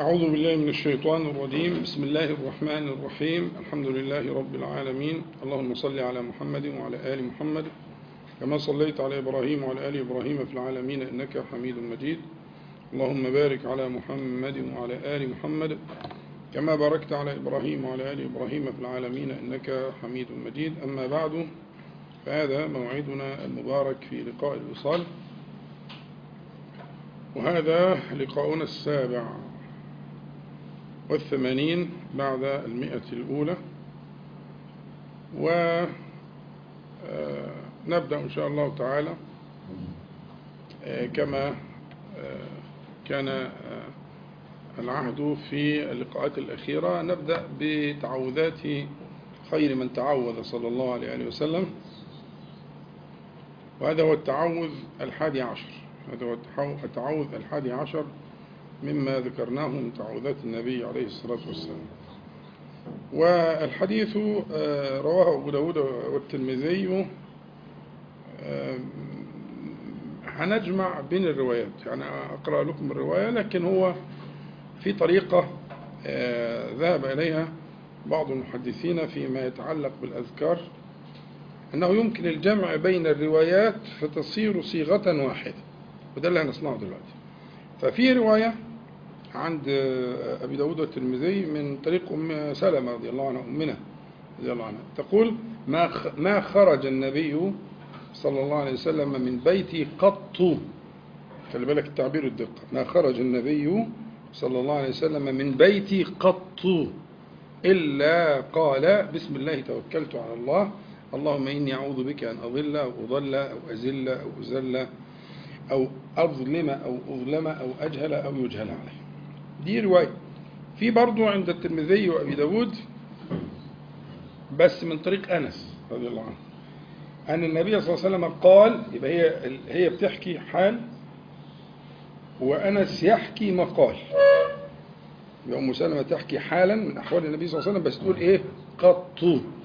أعوذ بالله من الشيطان الرجيم بسم الله الرحمن الرحيم الحمد لله رب العالمين اللهم صل على محمد وعلى آل محمد كما صليت على إبراهيم وعلى آل إبراهيم في العالمين إنك حميد مجيد اللهم بارك على محمد وعلى آل محمد كما باركت على إبراهيم وعلى آل إبراهيم في العالمين إنك حميد مجيد أما بعد فهذا موعدنا المبارك في لقاء الوصال وهذا لقاؤنا السابع والثمانين بعد المئة الأولى ونبدأ إن شاء الله تعالى كما كان العهد في اللقاءات الأخيرة نبدأ بتعوذات خير من تعوذ صلى الله عليه وسلم وهذا هو التعوذ الحادي عشر هذا هو التعوذ الحادي عشر مما ذكرناه من تعوذات النبي عليه الصلاة والسلام والحديث رواه أبو داود والترمذي هنجمع بين الروايات يعني أقرأ لكم الرواية لكن هو في طريقة ذهب إليها بعض المحدثين فيما يتعلق بالأذكار أنه يمكن الجمع بين الروايات فتصير صيغة واحدة وده اللي هنصنعه دلوقتي ففي رواية عند أبي داود والترمذي من طريق أم سلمة رضي الله عنها أمنا رضي الله عنها تقول ما ما خرج النبي صلى الله عليه وسلم من بيتي قط خلي بالك التعبير الدقة ما خرج النبي صلى الله عليه وسلم من بيتي قط إلا قال بسم الله توكلت على الله اللهم إني أعوذ بك أن أضل أو أضل أو أزل أو أزل أو أظلم أو أظلم أو أجهل أو يجهل عليه دي رواية في برضو عند الترمذي وأبي داود بس من طريق أنس رضي الله عنه أن النبي صلى الله عليه وسلم قال يبقى هي هي بتحكي حال وأنس يحكي مقال يبقى أم سلمة تحكي حالا من أحوال النبي صلى الله عليه وسلم بس تقول إيه قط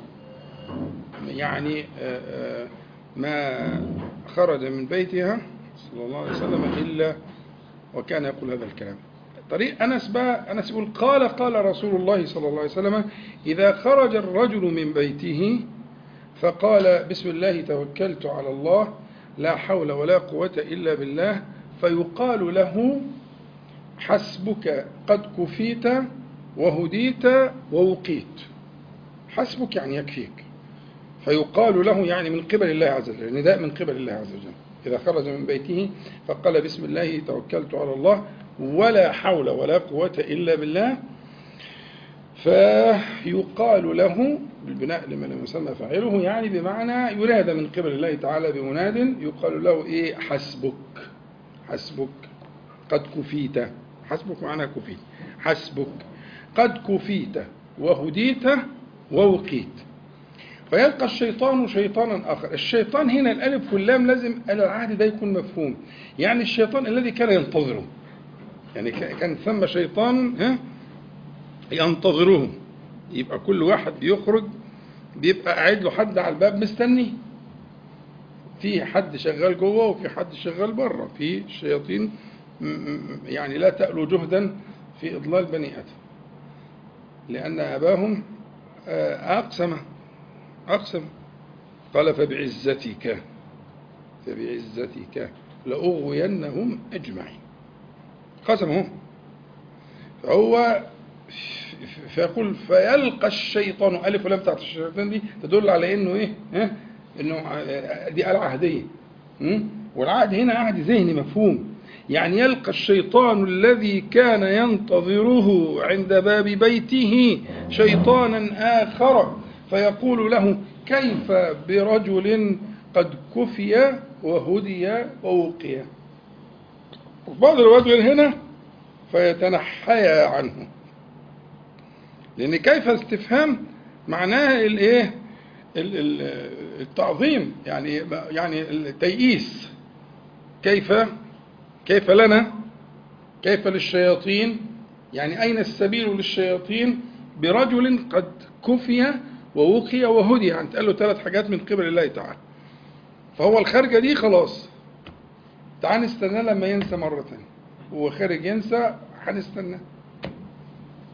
يعني ما خرج من بيتها صلى الله عليه وسلم إلا وكان يقول هذا الكلام طريق أنس بقى أنس يقول قال قال رسول الله صلى الله عليه وسلم إذا خرج الرجل من بيته فقال بسم الله توكلت على الله لا حول ولا قوة إلا بالله فيقال له حسبك قد كفيت وهديت ووقيت حسبك يعني يكفيك فيقال له يعني من قبل الله عز وجل نداء من قبل الله عز وجل إذا خرج من بيته فقال بسم الله توكلت على الله ولا حول ولا قوة إلا بالله فيقال له بالبناء لمن يسمى فاعله يعني بمعنى ينادى من قبل الله تعالى بمناد يقال له إيه حسبك حسبك قد كفيت حسبك معناه كفيت حسبك قد كفيت وهديت ووقيت فيلقى الشيطان شيطانا آخر الشيطان هنا الألف واللام لازم العهد ده يكون مفهوم يعني الشيطان الذي كان ينتظره يعني كان ثم شيطان ها ينتظره يبقى كل واحد بيخرج بيبقى قاعد له حد على الباب مستني في حد شغال جوه وفي حد شغال بره في الشياطين يعني لا تألو جهدا في إضلال بني آدم لأن أباهم أقسم أقسم قال فبعزتك فبعزتك لأغوينهم أجمعين قسمهم فهو فيقول فيلقى الشيطان ألف ولم بتاعت الشيطان دي تدل على إنه إيه؟ ها؟ إنه دي آلة عهدية والعهد هنا عهد ذهني مفهوم يعني يلقى الشيطان الذي كان ينتظره عند باب بيته شيطانا آخر فيقول له كيف برجل قد كفي وهدي ووقي بعض الرجل هنا فيتنحيا عنه لأن كيف استفهام معناه الايه التعظيم يعني يعني التيئيس كيف كيف لنا كيف للشياطين يعني أين السبيل للشياطين برجل قد كفي ووقي وهدي يعني تقال له ثلاث حاجات من قبل الله تعالى فهو الخارجة دي خلاص تعال نستناه لما ينسى مرة تانية هو خارج ينسى هنستناه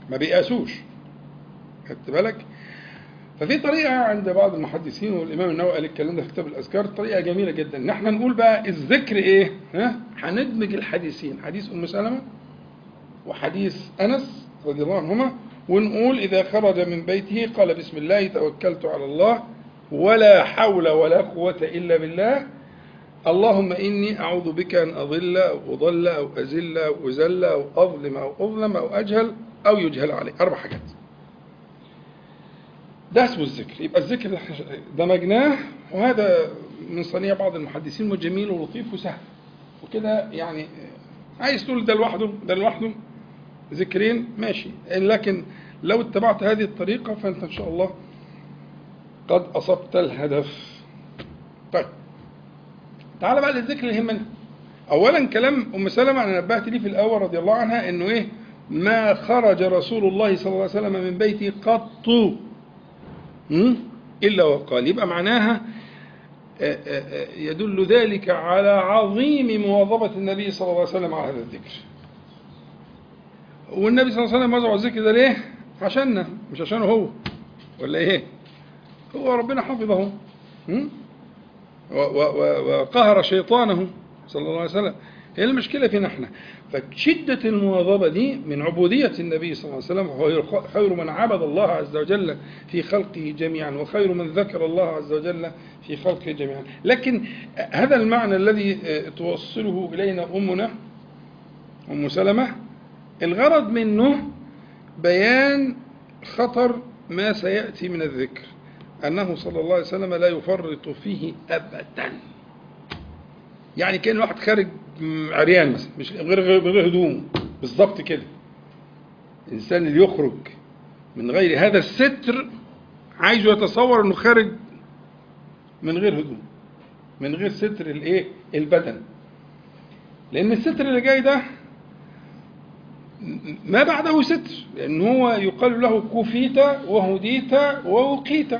ما بيقاسوش خدت بالك ففي طريقة عند بعض المحدثين والإمام النووي قال الكلام ده في كتاب الأذكار طريقة جميلة جدا إن احنا نقول بقى الذكر إيه؟ ها؟ هندمج الحديثين حديث أم سلمة وحديث أنس رضي الله عنهما ونقول إذا خرج من بيته قال بسم الله توكلت على الله ولا حول ولا قوة إلا بالله اللهم إني أعوذ بك أن أضل أو أضل أو أزل أو أزل أو أظلم أو أظلم أو أجهل أو يجهل علي أربع حاجات ده اسمه الذكر يبقى الذكر اللي احنا دمجناه وهذا من صنيع بعض المحدثين وجميل ولطيف وسهل وكده يعني عايز تقول ده لوحده ده لوحده ذكرين ماشي لكن لو اتبعت هذه الطريقة فأنت إن شاء الله قد أصبت الهدف طيب تعال بقى للذكر اللي يهمنا أولا كلام أم سلمة أنا نبهت ليه في الأول رضي الله عنها إنه إيه ما خرج رسول الله صلى الله عليه وسلم من بيته قط م? إلا وقال يبقى معناها آه، آه، آه، يدل ذلك على عظيم مواظبة النبي صلى الله عليه وسلم على هذا الذكر والنبي صلى الله عليه وسلم وضع الذكر ده ليه؟ عشاننا مش عشانه هو ولا ايه؟ هو ربنا حفظه م? و- و- و- وقهر شيطانه صلى الله عليه وسلم هي المشكلة فينا احنا فشدة المواظبة دي من عبودية النبي صلى الله عليه وسلم وهو خير من عبد الله عز وجل في خلقه جميعا وخير من ذكر الله عز وجل في خلقه جميعا لكن هذا المعنى الذي توصله إلينا أمنا أم سلمة الغرض منه بيان خطر ما سيأتي من الذكر أنه صلى الله عليه وسلم لا يفرط فيه أبدا يعني كان الواحد خارج عريان مثلا مش غير غير من غير هدوم بالظبط كده الإنسان اللي يخرج من غير هذا الستر عايزه يتصور انه خارج من غير هدوم من غير ستر الايه البدن لان الستر اللي جاي ده ما بعده ستر لان هو يقال له كفيت وهديت ووقيت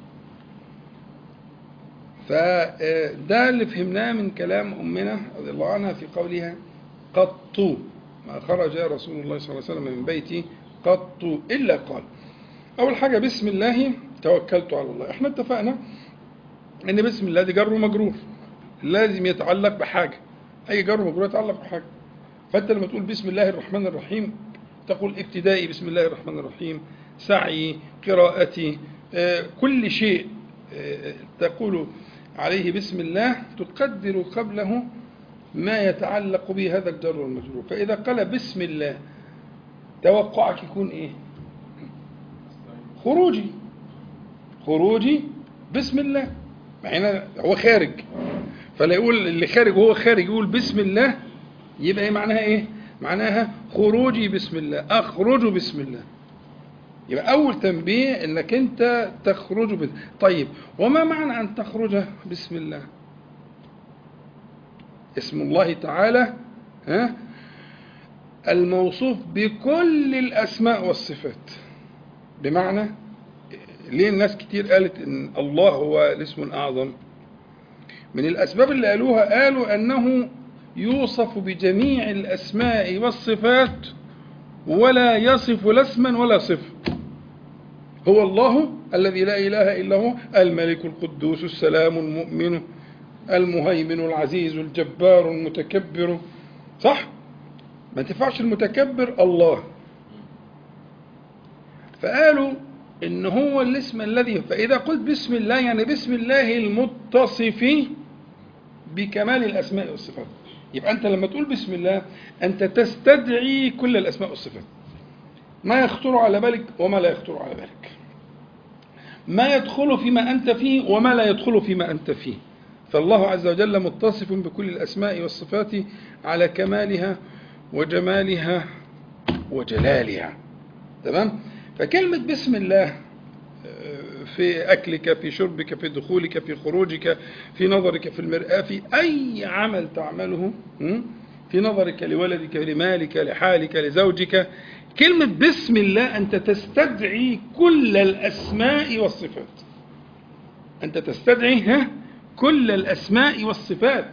فده اللي فهمناه من كلام امنا رضي الله عنها في قولها قط ما خرج رسول الله صلى الله عليه وسلم من بيتي قط الا قال اول حاجه بسم الله توكلت على الله احنا اتفقنا ان بسم الله دي جر ومجرور لازم يتعلق بحاجه اي جر ومجرور يتعلق بحاجه فانت لما تقول بسم الله الرحمن الرحيم تقول ابتدائي بسم الله الرحمن الرحيم سعي قراءتي آه، كل شيء آه، تقول عليه بسم الله تقدر قبله ما يتعلق به هذا الجر والمجرور فإذا قال بسم الله توقعك يكون إيه خروجي خروجي بسم الله معنى هو خارج فلا يقول اللي خارج وهو خارج يقول بسم الله يبقى ايه معناها ايه معناها خروجي بسم الله اخرج بسم الله يبقى اول تنبيه انك انت تخرج بسم طيب وما معنى ان تخرج بسم الله اسم الله تعالى ها الموصوف بكل الاسماء والصفات بمعنى ليه الناس كتير قالت ان الله هو الاسم الاعظم من الاسباب اللي قالوها قالوا انه يوصف بجميع الاسماء والصفات ولا يصف لا اسما ولا صفه هو الله الذي لا اله الا هو الملك القدوس السلام المؤمن المهيمن العزيز الجبار المتكبر صح ما تنفعش المتكبر الله فقالوا ان هو الاسم الذي فاذا قلت بسم الله يعني بسم الله المتصف بكمال الاسماء والصفات يبقى انت لما تقول بسم الله انت تستدعي كل الاسماء والصفات ما يخطر على بالك وما لا يخطر على بالك ما يدخل فيما انت فيه وما لا يدخل فيما انت فيه فالله عز وجل متصف بكل الاسماء والصفات على كمالها وجمالها وجلالها تمام فكلمة بسم الله في أكلك في شربك في دخولك في خروجك في نظرك في المرآة في أي عمل تعمله في نظرك لولدك لمالك لحالك لزوجك كلمة بسم الله أنت تستدعي كل الأسماء والصفات أنت تستدعي ها كل الأسماء والصفات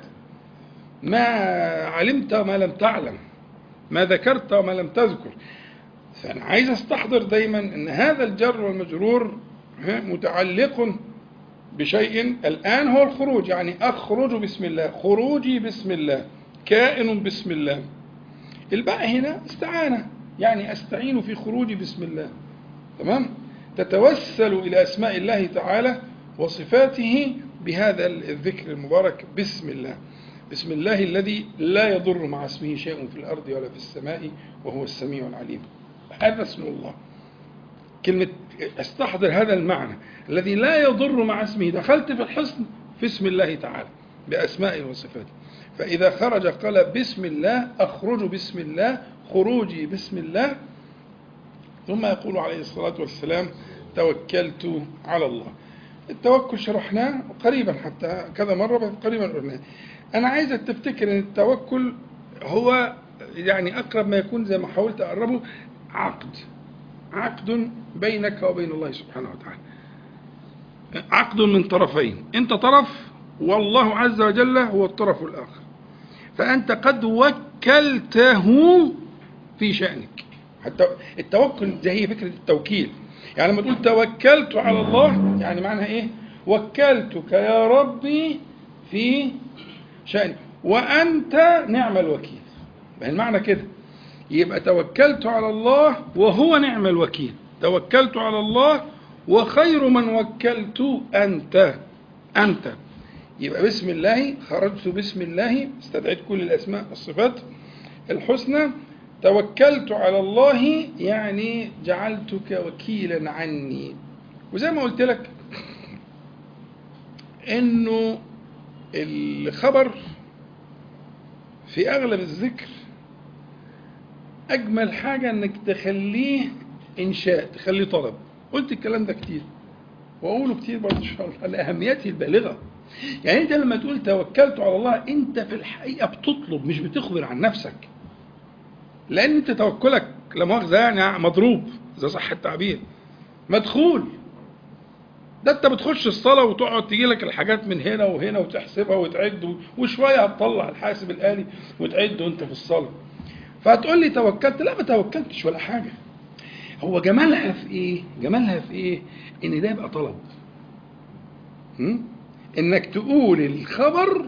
ما علمت وما لم تعلم ما ذكرت وما لم تذكر فأنا عايز أستحضر دايما أن هذا الجر والمجرور متعلق بشيء الآن هو الخروج يعني أخرج بسم الله خروجي بسم الله كائن بسم الله الباء هنا استعانة يعني أستعين في خروجي بسم الله تمام تتوسل إلى أسماء الله تعالى وصفاته بهذا الذكر المبارك بسم الله بسم الله الذي لا يضر مع اسمه شيء في الأرض ولا في السماء وهو السميع العليم هذا اسم الله كلمة استحضر هذا المعنى الذي لا يضر مع اسمه دخلت في الحصن في اسم الله تعالى بأسمائه وصفاته فإذا خرج قال بسم الله أخرج بسم الله خروجي بسم الله ثم يقول عليه الصلاة والسلام توكلت على الله التوكل شرحناه قريبا حتى كذا مرة بس قريبا قلناه أنا عايزك تفتكر أن التوكل هو يعني أقرب ما يكون زي ما حاولت أقربه عقد عقد بينك وبين الله سبحانه وتعالى عقد من طرفين أنت طرف والله عز وجل هو الطرف الآخر فأنت قد وكلته في شأنك حتى التوكل زي هي فكرة التوكيل يعني لما تقول توكلت على الله يعني معناها إيه وكلتك يا ربي في شأني وأنت نعم الوكيل المعنى كده يبقى توكلت على الله وهو نعم الوكيل توكلت على الله وخير من وكلت أنت أنت يبقى بسم الله خرجت بسم الله استدعيت كل الأسماء والصفات الحسنى توكلت على الله يعني جعلتك وكيلا عني وزي ما قلت لك انه الخبر في اغلب الذكر اجمل حاجه انك تخليه انشاء تخليه طلب قلت الكلام ده كتير واقوله كتير برضه ان شاء الله لاهميته البالغه يعني انت لما تقول توكلت على الله انت في الحقيقه بتطلب مش بتخبر عن نفسك لان انت توكلك لا مؤاخذه يعني مضروب اذا صح التعبير مدخول ده انت بتخش الصلاه وتقعد تجي لك الحاجات من هنا وهنا وتحسبها وتعد وشويه هتطلع الحاسب الالي وتعد وانت في الصلاه فهتقول لي توكلت لا ما توكلتش ولا حاجه هو جمالها في ايه جمالها في ايه ان ده يبقى طلب م? انك تقول الخبر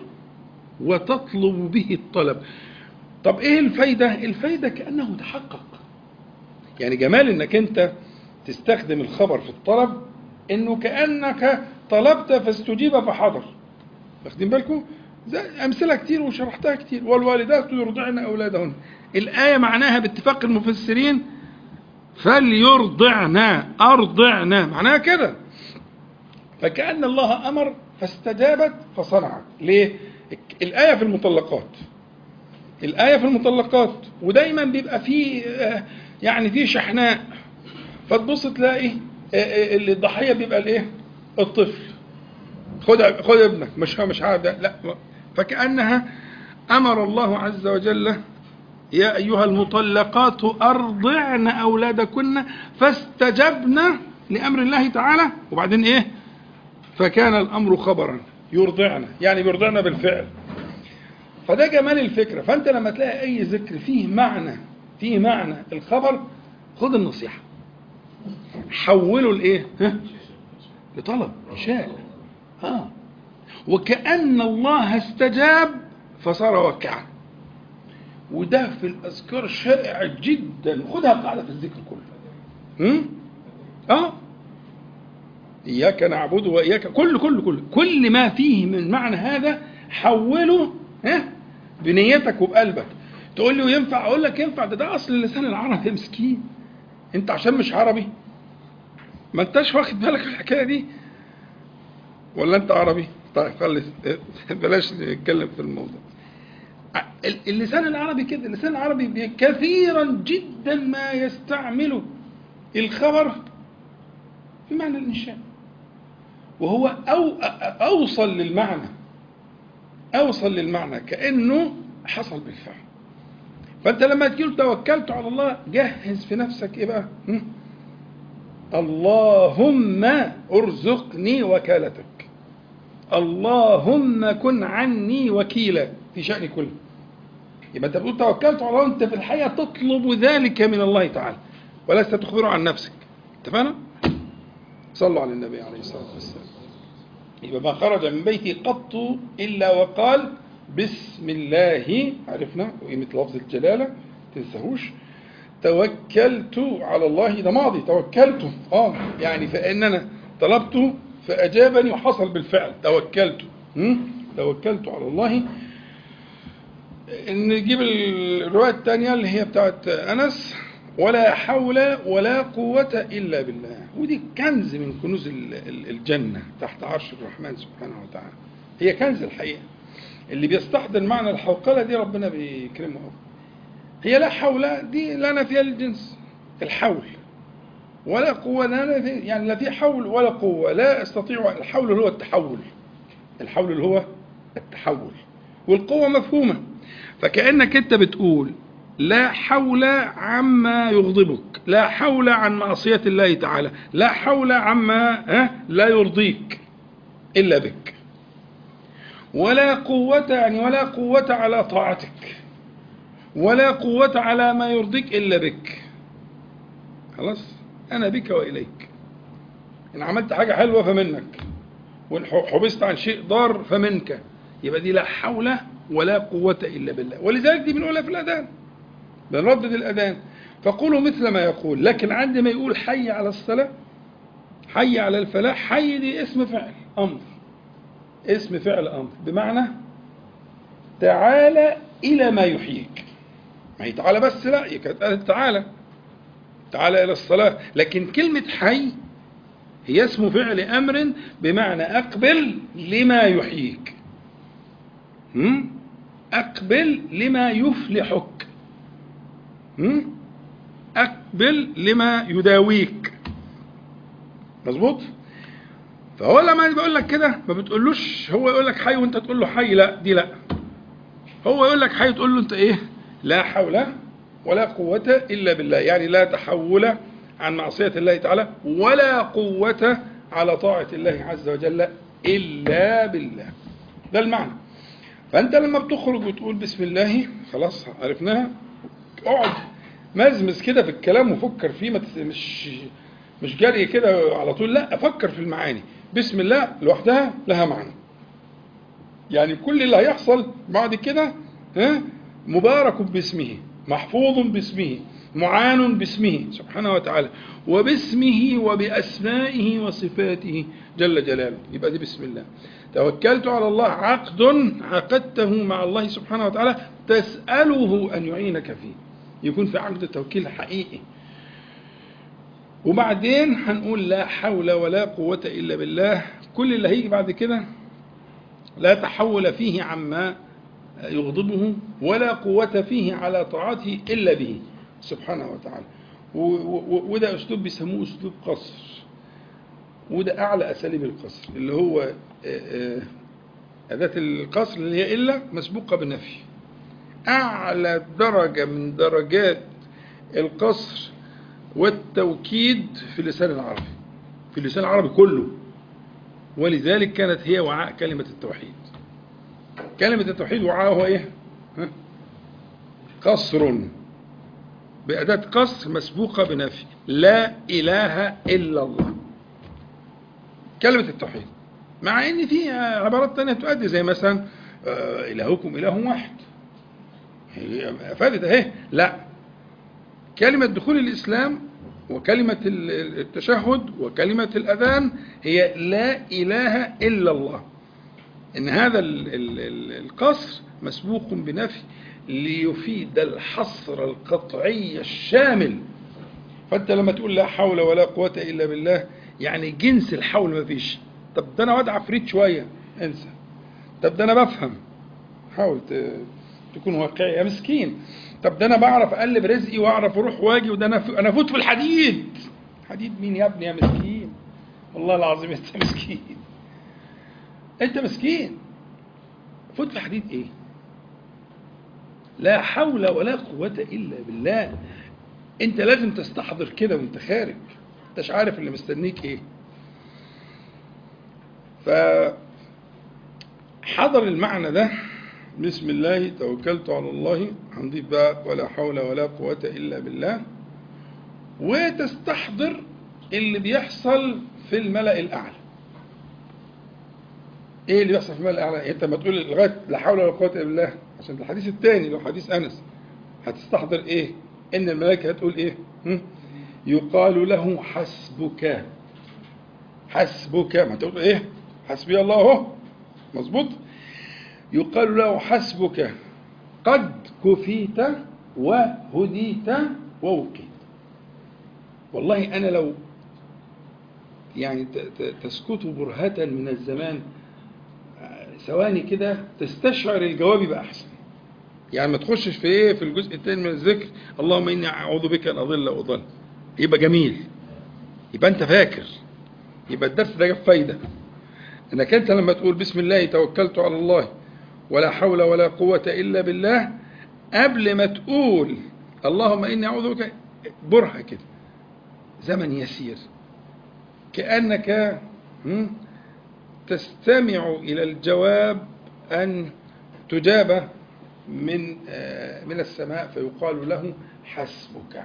وتطلب به الطلب طب ايه الفايده الفايده كانه تحقق يعني جمال انك انت تستخدم الخبر في الطلب انه كانك طلبت فاستجيب فحضر واخدين بالكم زي امثله كتير وشرحتها كتير والوالدات يرضعن اولادهن الايه معناها باتفاق المفسرين فليرضعن ارضعن معناها كده فكأن الله أمر فاستجابت فصنعت ليه؟ الآية في المطلقات الآية في المطلقات ودايما بيبقى فيه يعني فيه شحناء فتبص تلاقي اللي الضحية بيبقى الايه؟ الطفل خد خد ابنك مش مش عارف لا فكأنها أمر الله عز وجل يا أيها المطلقات أرضعن أولادكن فاستجبن لأمر الله تعالى وبعدين إيه؟ فكان الأمر خبرا يرضعنا يعني بيرضعنا بالفعل فده جمال الفكرة فأنت لما تلاقي أي ذكر فيه معنى فيه معنى الخبر خد النصيحة حوله لإيه؟ ها؟ لطلب إنشاء ها وكأن الله استجاب فصار وكعا وده في الأذكار شائع جدا خدها قاعدة في الذكر كله هم؟ اه إياك نعبد وإياك كل كل كل كل ما فيه من معنى هذا حوله ها بنيتك وبقلبك تقول لي وينفع أقول لك ينفع ده ده أصل اللسان العربي مسكين أنت عشان مش عربي ما أنتش واخد بالك من الحكاية دي ولا أنت عربي طيب خلص بلاش نتكلم في الموضوع اللسان العربي كده اللسان العربي كثيرا جدا ما يستعمل الخبر في معنى الإنشاء وهو أو أوصل للمعنى أوصل للمعنى كأنه حصل بالفعل فأنت لما تقول توكلت على الله جهز في نفسك إيه بقى اللهم ارزقني وكالتك اللهم كن عني وكيلا في شأني كله يبقى أنت بتقول توكلت على الله أنت في الحقيقة تطلب ذلك من الله تعالى ولست تخبره عن نفسك اتفقنا؟ صلوا على النبي عليه الصلاة والسلام يبقى ما خرج من بيته قط إلا وقال بسم الله عرفنا وقيمة لفظ الجلالة تنساهوش توكلت على الله ده ماضي توكلت اه يعني فإننا طلبت فأجابني وحصل بالفعل توكلت م? توكلت على الله نجيب الرواية الثانية اللي هي بتاعت أنس ولا حول ولا قوة إلا بالله ودي كنز من كنوز الجنة تحت عرش الرحمن سبحانه وتعالى هي كنز الحقيقة اللي بيستحضر معنى الحوقلة دي ربنا بيكرمه هي لا حول دي لا نفي الجنس الحول ولا قوة لا نفي يعني لا في حول ولا قوة لا استطيع الحول اللي هو التحول الحول اللي هو التحول والقوة مفهومة فكأنك أنت بتقول لا حول عما يغضبك لا حول عن معصية الله تعالى لا حول عما لا يرضيك إلا بك ولا قوة يعني ولا قوة على طاعتك ولا قوة على ما يرضيك إلا بك خلاص أنا بك وإليك إن عملت حاجة حلوة فمنك وإن حبست عن شيء ضار فمنك يبقى دي لا حول ولا قوة إلا بالله ولذلك دي بنقولها في الأذان بنردد الأذان فقولوا مثل ما يقول لكن عندما يقول حي على الصلاة حي على الفلاح حي دي اسم فعل أمر اسم فعل أمر بمعنى تعالى إلى ما يحييك ما هي تعالى بس لا هي كانت تعالى تعالى إلى الصلاة لكن كلمة حي هي اسم فعل أمر بمعنى أقبل لما يحييك هم؟ أقبل لما يفلحك هم؟ أقبل لما يداويك مظبوط فهو لما بيقول لك كده ما بتقولوش هو يقول لك حي وانت تقول له حي لا دي لا هو يقول لك حي تقول له انت ايه لا حول ولا قوة إلا بالله يعني لا تحول عن معصية الله تعالى ولا قوة على طاعة الله عز وجل إلا بالله ده المعنى فأنت لما بتخرج وتقول بسم الله خلاص عرفناها اقعد مزمز كده في الكلام وفكر فيه مش مش جري كده على طول لا فكر في المعاني بسم الله لوحدها لها معنى يعني كل اللي هيحصل بعد كده ها مبارك باسمه محفوظ باسمه معان باسمه سبحانه وتعالى وباسمه وبأسمائه وصفاته جل جلاله يبقى دي بسم الله توكلت على الله عقد عقدته مع الله سبحانه وتعالى تسأله أن يعينك فيه يكون في عقد التوكيل حقيقي وبعدين هنقول لا حول ولا قوة إلا بالله كل اللي هيجي بعد كده لا تحول فيه عما يغضبه ولا قوة فيه على طاعته إلا به سبحانه وتعالى وده أسلوب بيسموه أسلوب قصر وده أعلى أساليب القصر اللي هو أداة القصر اللي هي إلا مسبوقة بنفي أعلى درجة من درجات القصر والتوكيد في اللسان العربي في اللسان العربي كله ولذلك كانت هي وعاء كلمة التوحيد كلمة التوحيد وعاء هو إيه قصر بأداة قصر مسبوقة بنفي لا إله إلا الله كلمة التوحيد مع ان في عبارات تانية تؤدي زي مثلا إلهكم إله واحد أفادت أهي لا كلمة دخول الإسلام وكلمة التشهد وكلمة الأذان هي لا إله إلا الله إن هذا القصر مسبوق بنفي ليفيد الحصر القطعي الشامل فأنت لما تقول لا حول ولا قوة إلا بالله يعني جنس الحول ما فيش طب ده أنا واد عفريت شوية انسى طب ده أنا بفهم حاول تكون واقعي يا مسكين طب ده أنا بعرف أقلب رزقي وأعرف أروح واجي وده أنا أنا فوت في الحديد حديد مين يا ابني يا مسكين والله العظيم أنت مسكين أنت مسكين فوت في الحديد إيه لا حول ولا قوة إلا بالله أنت لازم تستحضر كده وأنت خارج أنتش عارف اللي مستنيك إيه فحضر المعنى ده بسم الله توكلت على الله هنضيف بقى ولا حول ولا قوة إلا بالله وتستحضر اللي بيحصل في الملأ الأعلى ايه اللي بيحصل في الملأ الأعلى انت ما تقول لغاية لا حول ولا قوة إلا بالله عشان الحديث الثاني لو حديث أنس هتستحضر ايه ان الملائكة هتقول ايه هم؟ يقال له حسبك حسبك ما تقول ايه حسبي الله اهو مظبوط يقال له حسبك قد كفيت وهديت ووقيت والله أنا لو يعني تسكت برهة من الزمان ثواني كده تستشعر الجواب يبقى أحسن يعني ما تخشش في ايه في الجزء الثاني من الذكر اللهم اني اعوذ بك ان اضل واضل يبقى جميل يبقى انت فاكر يبقى الدرس ده جاب فايده انك انت لما تقول بسم الله توكلت على الله ولا حول ولا قوه الا بالله قبل ما تقول اللهم اني اعوذ بك برهه كده زمن يسير كانك تستمع الى الجواب ان تجاب من من السماء فيقال له حسبك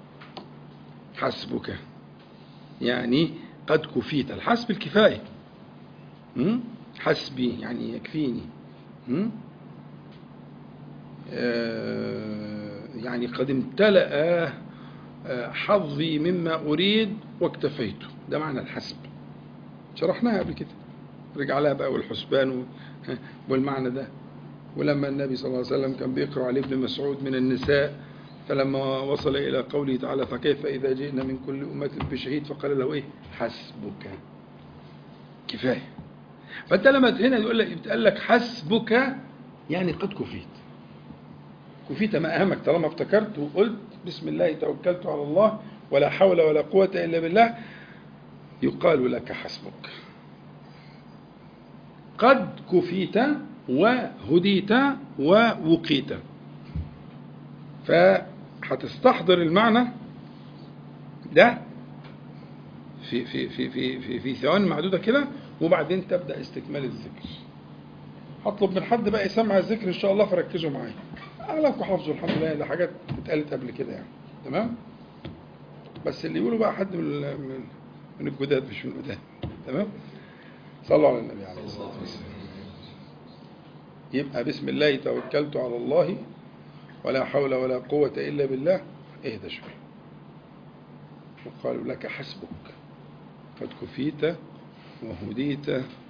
حسبك يعني قد كفيت الحسب الكفايه حسبي يعني يكفيني يعني قد امتلأ حظي مما أريد واكتفيت ده معنى الحسب شرحناها قبل كده رجع لها بقى والحسبان والمعنى ده ولما النبي صلى الله عليه وسلم كان بيقرأ عليه ابن مسعود من النساء فلما وصل إلى قوله تعالى فكيف إذا جئنا من كل أمة بشهيد فقال له إيه حسبك كفاية فأنت لما هنا يقول لك يتقال لك حسبك يعني قد كفيت كفيت ما أهمك طالما افتكرت وقلت بسم الله توكلت على الله ولا حول ولا قوة إلا بالله يقال لك حسبك قد كفيت وهديت ووقيت فهتستحضر المعنى ده في في في في في, في ثواني معدوده كده وبعدين تبدا استكمال الذكر هطلب من حد بقى يسمع الذكر ان شاء الله فركزوا معايا اغلبكم حافظوا الحمد لله ده حاجات اتقالت قبل كده يعني تمام بس اللي يقولوا بقى حد من من, من الجداد مش من القدام تمام صلوا على النبي عليه الصلاه والسلام يبقى بسم الله توكلت على الله ولا حول ولا قوة إلا بالله اهدى شوية وقالوا لك حسبك قد كفيت وهديت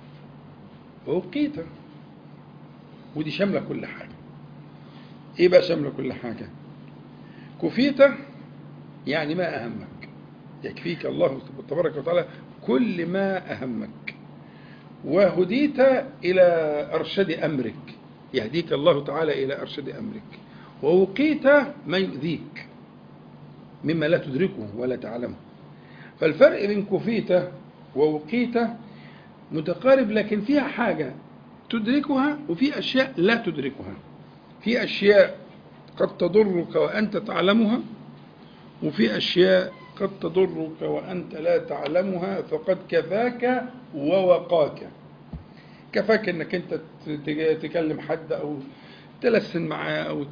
ووقيت ودي شاملة كل حاجة ايه بقى شاملة كل حاجة كفيت يعني ما أهمك يكفيك الله تبارك وتعالى كل ما أهمك وهديت إلى أرشد أمرك يهديك الله تعالى إلى أرشد أمرك ووقيت ما يؤذيك مما لا تدركه ولا تعلمه فالفرق بين كفيت ووقيت متقارب لكن فيها حاجة تدركها وفي أشياء لا تدركها في أشياء قد تضرك وأنت تعلمها وفي أشياء قد تضرك وأنت لا تعلمها فقد كفاك ووقاك كفاك أنك أنت تكلم حد أو تلسن معاه أو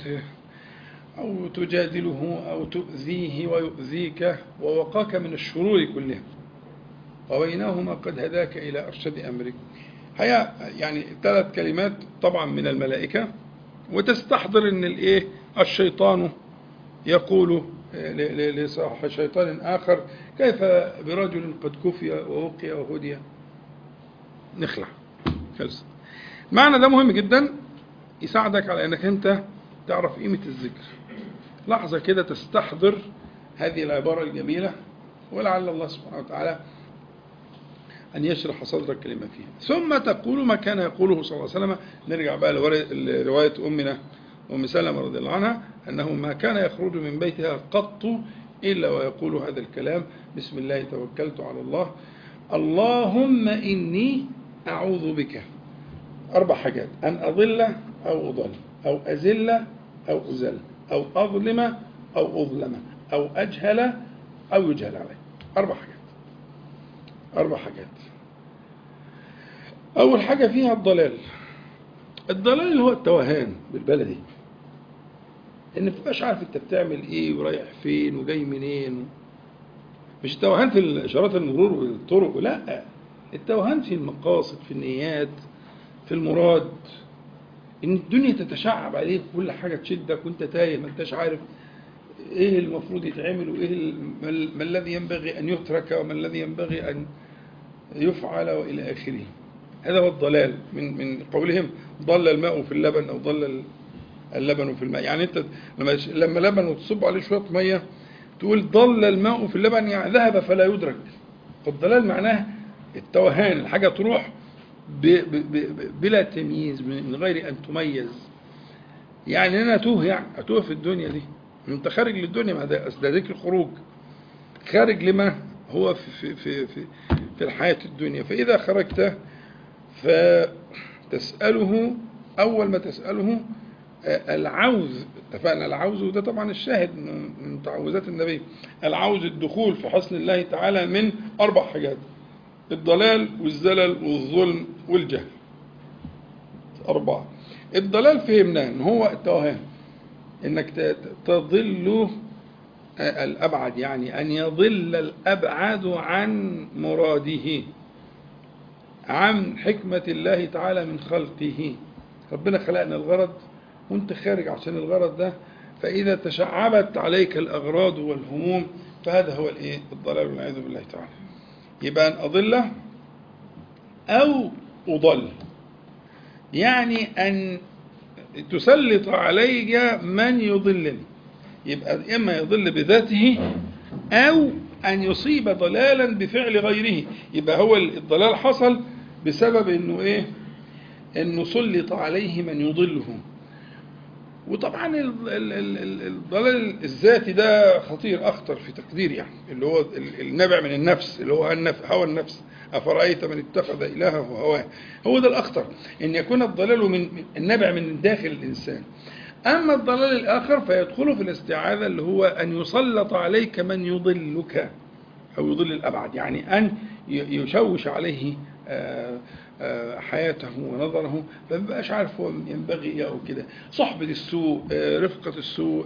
أو تجادله أو تؤذيه ويؤذيك ووقاك من الشرور كلها وبينهما قد هداك إلى أرشد أمرك هي يعني ثلاث كلمات طبعا من الملائكة وتستحضر أن الإيه الشيطان يقول لصاحب شيطان آخر كيف برجل قد كفي ووقي وهدي نخلع خلص المعنى ده مهم جدا يساعدك على انك انت تعرف قيمة الذكر لحظة كده تستحضر هذه العبارة الجميلة ولعل الله سبحانه وتعالى أن يشرح صدرك لما فيها ثم تقول ما كان يقوله صلى الله عليه وسلم نرجع بقى لرواية أمنا أم سلمة رضي الله عنها أنه ما كان يخرج من بيتها قط إلا ويقول هذا الكلام بسم الله توكلت على الله اللهم إني أعوذ بك أربع حاجات أن أضل أو أضل أو أزل أو أزل أو أظلم أو أظلم أو أجهل أو يجهل علي أربع حاجات أربع حاجات أول حاجة فيها الضلال الضلال هو التوهان بالبلدي ان ما تبقاش عارف انت بتعمل ايه ورايح فين وجاي منين مش التوهان في الإشارات المرور والطرق لا التوهان في المقاصد في النيات في المراد ان الدنيا تتشعب عليك كل حاجه تشدك وانت تايه ما انتش عارف ايه المفروض يتعمل وايه ما الذي ينبغي ان يترك وما الذي ينبغي ان يفعل والى اخره هذا هو الضلال من من قولهم ضل الماء في اللبن او ضل اللبن في الماء يعني انت لما لما لبن وتصب عليه شويه ميه تقول ضل الماء في اللبن يعني ذهب فلا يدرك فالضلال معناه التوهان الحاجه تروح ب ب ب بلا تمييز من غير ان تميز يعني انا اتوه يعني اتوه في الدنيا دي انت خارج للدنيا ما ده ده ذكر خروج خارج لما هو في في في في الحياه الدنيا فاذا خرجت فتساله اول ما تساله العوز اتفقنا العوز وده طبعا الشاهد من تعوذات النبي العوز الدخول في حسن الله تعالى من اربع حاجات الضلال والزلل والظلم والجهل أربعة الضلال فهمناه إن هو التوهان إنك تضل الأبعد يعني أن يضل الأبعد عن مراده عن حكمة الله تعالى من خلقه ربنا خلقنا الغرض وانت خارج عشان الغرض ده فإذا تشعبت عليك الأغراض والهموم فهذا هو الإيه الضلال والعياذ بالله تعالى يبقى أن أضل أو أضل يعني أن تسلط علي من يضلني يبقى إما يضل بذاته أو أن يصيب ضلالا بفعل غيره يبقى هو الضلال حصل بسبب أنه إيه أنه سلط عليه من يضله وطبعا الضلال الذاتي ده خطير اخطر في تقديري يعني اللي هو النابع من النفس اللي هو هوى النفس افرايت من اتخذ الهه هواه هو ده الاخطر ان يكون الضلال من النابع من داخل الانسان اما الضلال الاخر فيدخل في الاستعاذه اللي هو ان يسلط عليك من يضلك او يضل الابعد يعني ان يشوش عليه آه حياته ونظره فما بقاش عارف هو ينبغي ايه او كده صحبة السوء رفقة السوء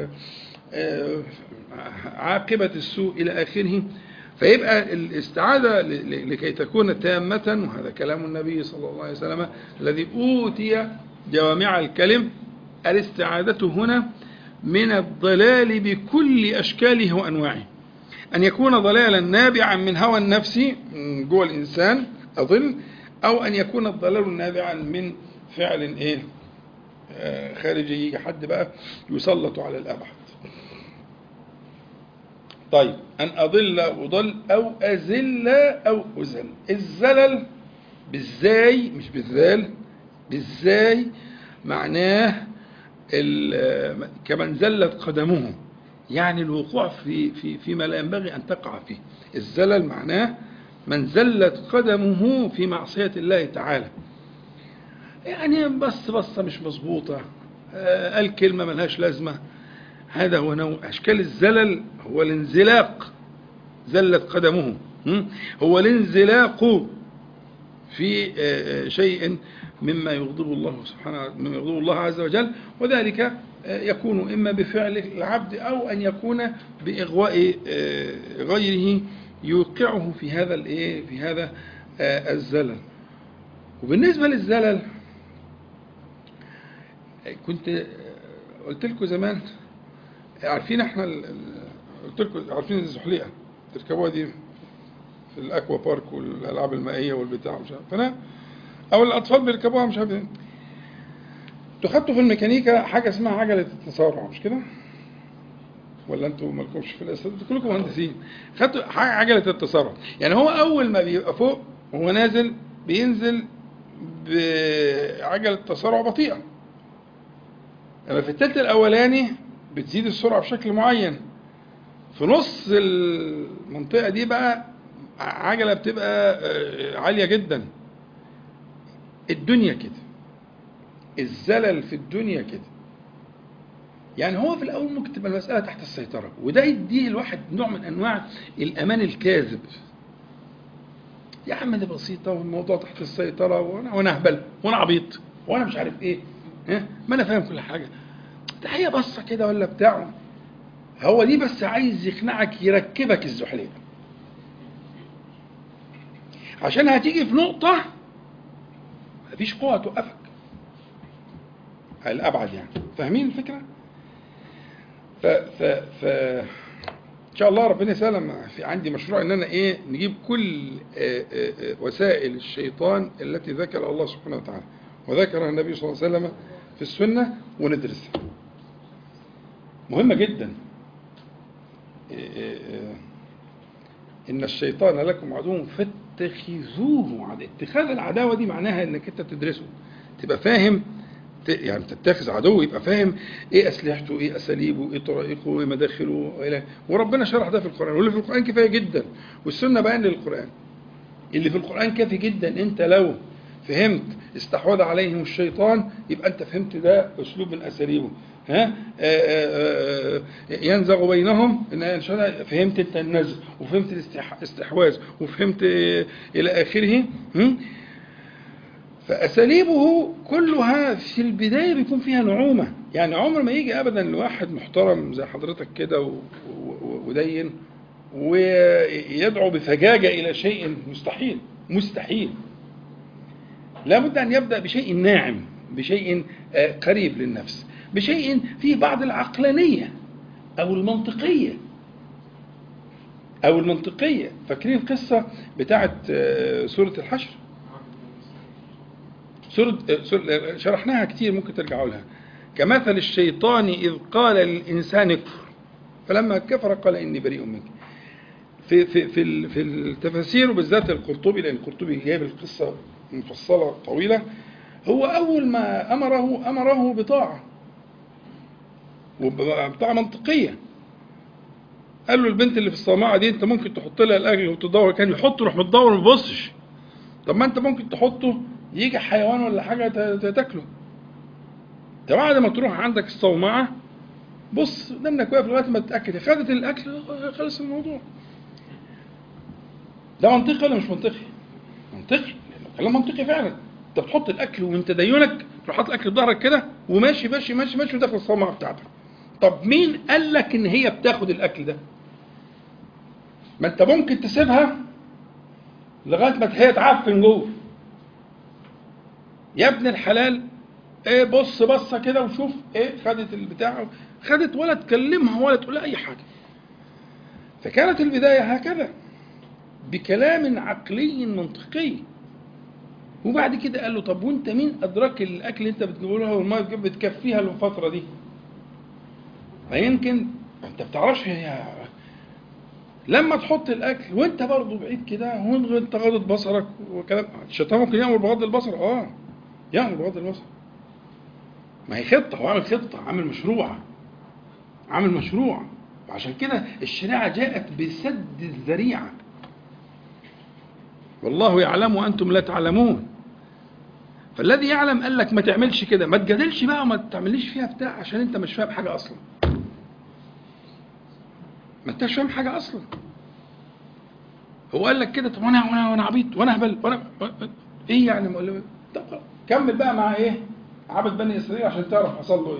عاقبة السوء إلى آخره فيبقى الاستعاذة لكي تكون تامة وهذا كلام النبي صلى الله عليه وسلم الذي أوتي جوامع الكلم الاستعاذة هنا من الضلال بكل أشكاله وأنواعه أن يكون ضلالا نابعا من هوى النفس من جوه الإنسان أظن أو أن يكون الضلال نابعا من فعل إيه آه خارجي حد بقى يسلط على الأبعد طيب أن أضل أضل أو أزل أو أزل الزلل بالزاي مش بالذال بالزاي معناه كمن زلت قدمه يعني الوقوع في في فيما لا ينبغي أن تقع فيه الزلل معناه من زلت قدمه في معصية الله تعالى يعني بس بصة مش مظبوطة قال كلمة ملهاش لازمة هذا هو نوع أشكال الزلل هو الانزلاق زلت قدمه هو الانزلاق في شيء مما يغضب الله سبحانه مما يغضب الله عز وجل وذلك يكون إما بفعل العبد أو أن يكون بإغواء غيره يوقعه في هذا الايه في هذا الزلل وبالنسبه للزلل كنت قلت لكم زمان عارفين احنا قلت لكم عارفين الزحليقه تركبوها دي في الاكوا بارك والالعاب المائيه والبتاع مش عارف فانا او الاطفال بيركبوها مش عارف انتوا خدتوا في الميكانيكا حاجه اسمها عجله التسارع مش كده؟ ولا انتوا مالكمش في الاساس انتوا كلكم مهندسين خدتوا حاجه عجله التسارع يعني هو اول ما بيبقى فوق وهو نازل بينزل بعجله تسارع بطيئه اما في التلت الاولاني بتزيد السرعه بشكل معين في نص المنطقه دي بقى عجله بتبقى عاليه جدا الدنيا كده الزلل في الدنيا كده يعني هو في الاول ممكن تبقى المساله تحت السيطره وده يديه الواحد نوع من انواع الامان الكاذب يا عم دي بسيطه والموضوع تحت السيطره وانا وانا اهبل وانا عبيط وانا مش عارف ايه ها ما انا فاهم كل حاجه ده هي بصه كده ولا بتاع هو دي بس عايز يقنعك يركبك الزحلية عشان هتيجي في نقطة مفيش قوة توقفك الأبعد يعني فاهمين الفكرة؟ ف ف ف ان شاء الله ربنا يسلم في عندي مشروع ان انا ايه نجيب كل آه، آه، آه، وسائل الشيطان التي ذكر الله سبحانه وتعالى وذكرها النبي صلى الله عليه وسلم في السنه وندرسها مهمه جدا ان الشيطان لكم عدو فاتخذوه عدو اتخاذ العداوه دي معناها انك انت تدرسه تبقى فاهم ت- يعني تتخذ عدو يبقى فاهم ايه اسلحته ايه اساليبه ايه طرائقه ايه مداخله والى وربنا شرح ده في القران واللي في القران كفايه جدا والسنه بيان للقران اللي في القران كافي جدا انت لو فهمت استحوذ عليهم الشيطان يبقى انت فهمت ده اسلوب من اساليبه ها آه، آه، آه، ينزغ بينهم ان إن شاء الله فهمت انت النزغ وفهمت الاستح- الاستحواذ وفهمت آه، الى اخره هم؟ فأساليبه كلها في البداية بيكون فيها نعومة يعني عمر ما يجي أبدا لواحد محترم زي حضرتك كده و- و- ودين ويدعو بفجاجة إلى شيء مستحيل مستحيل لابد أن يبدأ بشيء ناعم بشيء آه، قريب للنفس بشيء فيه بعض العقلانية أو المنطقية أو المنطقية فاكرين القصة بتاعت آه، سورة الحشر سورة سورة- شرحناها كتير ممكن ترجعوا لها كمثل الشيطان إذ قال للإنسان اكفر فلما كفر قال إني بريء منك في في في ال- في التفاسير وبالذات القرطبي لأن القرطبي جايب القصة مفصلة طويلة هو أول ما أمره أمره بطاعة وبطاعة منطقية قال له البنت اللي في الصومعة دي أنت ممكن تحط لها الأكل وتدور كان يحط يروح متدور ما يبصش طب ما انت ممكن تحطه يجي حيوان ولا حاجه ت- ت- تاكله انت بعد ما تروح عندك الصومعه بص دمك واقف لغايه ما تتاكد خدت الاكل خلص الموضوع ده منطقي ولا مش منطقي؟ منطقي لأنه كلام منطقي فعلا انت بتحط الاكل ومن تدينك تروح حاطط الاكل في ظهرك كده وماشي ماشي ماشي ماشي وداخل الصومعه بتاعتك طب مين قال لك ان هي بتاخد الاكل ده؟ ما انت ممكن تسيبها لغايه ما هي تعفن جوه يا ابن الحلال ايه بص بصه كده وشوف ايه خدت البتاع خدت ولا تكلمها ولا تقول لها اي حاجه فكانت البدايه هكذا بكلام عقلي منطقي وبعد كده قال له طب وانت مين ادراك الاكل اللي انت بتجيبه لها والميه بتجيب- بتكفيها الفتره دي ما يمكن انت بتعرفش هي لما تحط الاكل وانت برضه بعيد كده وانت غاضض بصرك وكلام الشيطان ممكن يامر بغض البصر اه يامر بغض البصر ما هي خطه هو عامل خطه عامل مشروع عامل مشروع وعشان كده الشريعه جاءت بسد الذريعه والله يعلم وانتم لا تعلمون فالذي يعلم قال لك ما تعملش كده ما تجادلش بقى وما تعمليش فيها بتاع عشان انت مش فاهم حاجه اصلا ما انتش فاهم حاجه اصلا هو قال لك كده طب وانا وانا وانا عبيط وانا هبل وانا ايه يعني مقول طب خلاص. كمل بقى مع ايه عبد بني اسرائيل عشان تعرف حصل له ايه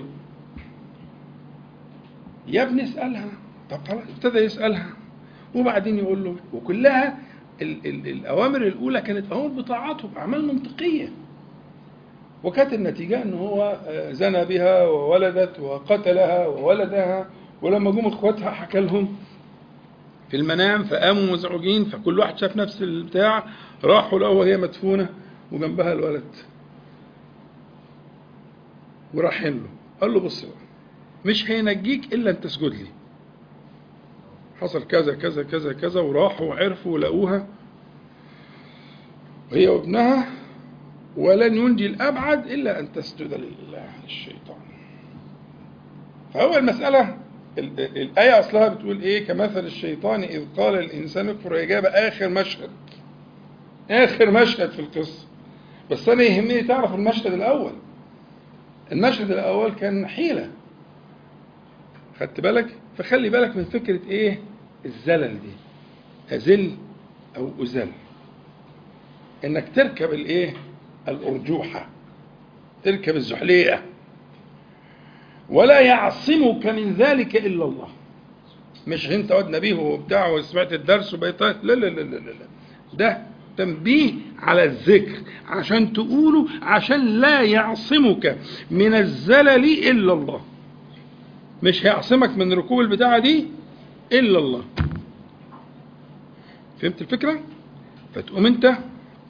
يا ابني اسالها طب خلاص ابتدى يسالها وبعدين يقول له وكلها ال ال الاوامر الاولى كانت اوامر بطاعته باعمال منطقيه وكانت النتيجه ان هو آه، زنى بها وولدت وقتلها وولدها ولما جم اخواتها حكى لهم في المنام فقاموا مزعوجين فكل واحد شاف نفس البتاع راحوا لقوا وهي مدفونه وجنبها الولد ورايحين له قال له بص بقى مش هينجيك الا ان تسجد لي حصل كذا كذا كذا كذا وراحوا وعرفوا ولقوها وهي وابنها ولن ينجي الابعد الا ان تسجد لله للشيطان فهو المساله ال- ال- الآية أصلها بتقول إيه كمثل الشيطان إذ قال الإنسان اكفر إجابة آخر مشهد آخر مشهد في القصة بس أنا يهمني تعرف المشهد الأول المشهد الأول كان حيلة خدت بالك فخلي بالك من فكرة إيه الزلل دي أزل أو أزل إنك تركب الإيه الأرجوحة تركب الزحليقة ولا يعصمك من ذلك إلا الله مش انت واد نبيه وبتاع وسمعت الدرس وبقيت لا لا لا لا لا لا. ده تنبيه على الذكر عشان تقوله عشان لا يعصمك من الزلل الا الله مش هيعصمك من ركوب البتاعه دي الا الله فهمت الفكره فتقوم انت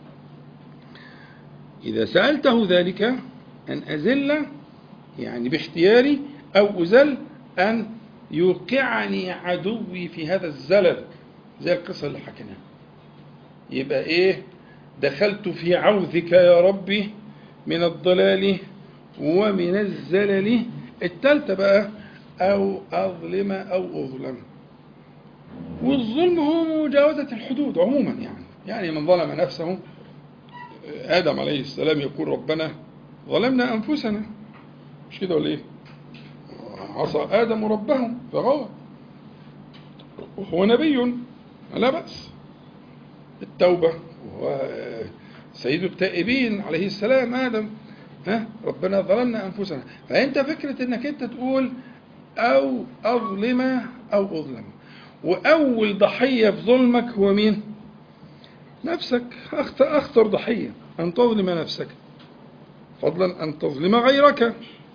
اذا سالته ذلك ان ازل يعني باختياري او ازل ان يوقعني عدوي في هذا الزلل زي القصه اللي حكيناها يبقى ايه دخلت في عوذك يا ربي من الضلال ومن الزلل التالتة بقى أو أظلم أو أظلم والظلم هو مجاوزة الحدود عموما يعني يعني من ظلم نفسه آدم عليه السلام يقول ربنا ظلمنا أنفسنا مش كده ولا إيه؟ عصى آدم ربه فغوى وهو نبي لا بأس التوبة وسيد التائبين عليه السلام آدم ها ربنا ظلمنا أنفسنا فأنت فكرة أنك أنت تقول أو أظلم أو أظلم وأول ضحية في ظلمك هو مين نفسك أخطر, أخطر ضحية أن تظلم نفسك فضلا أن تظلم غيرك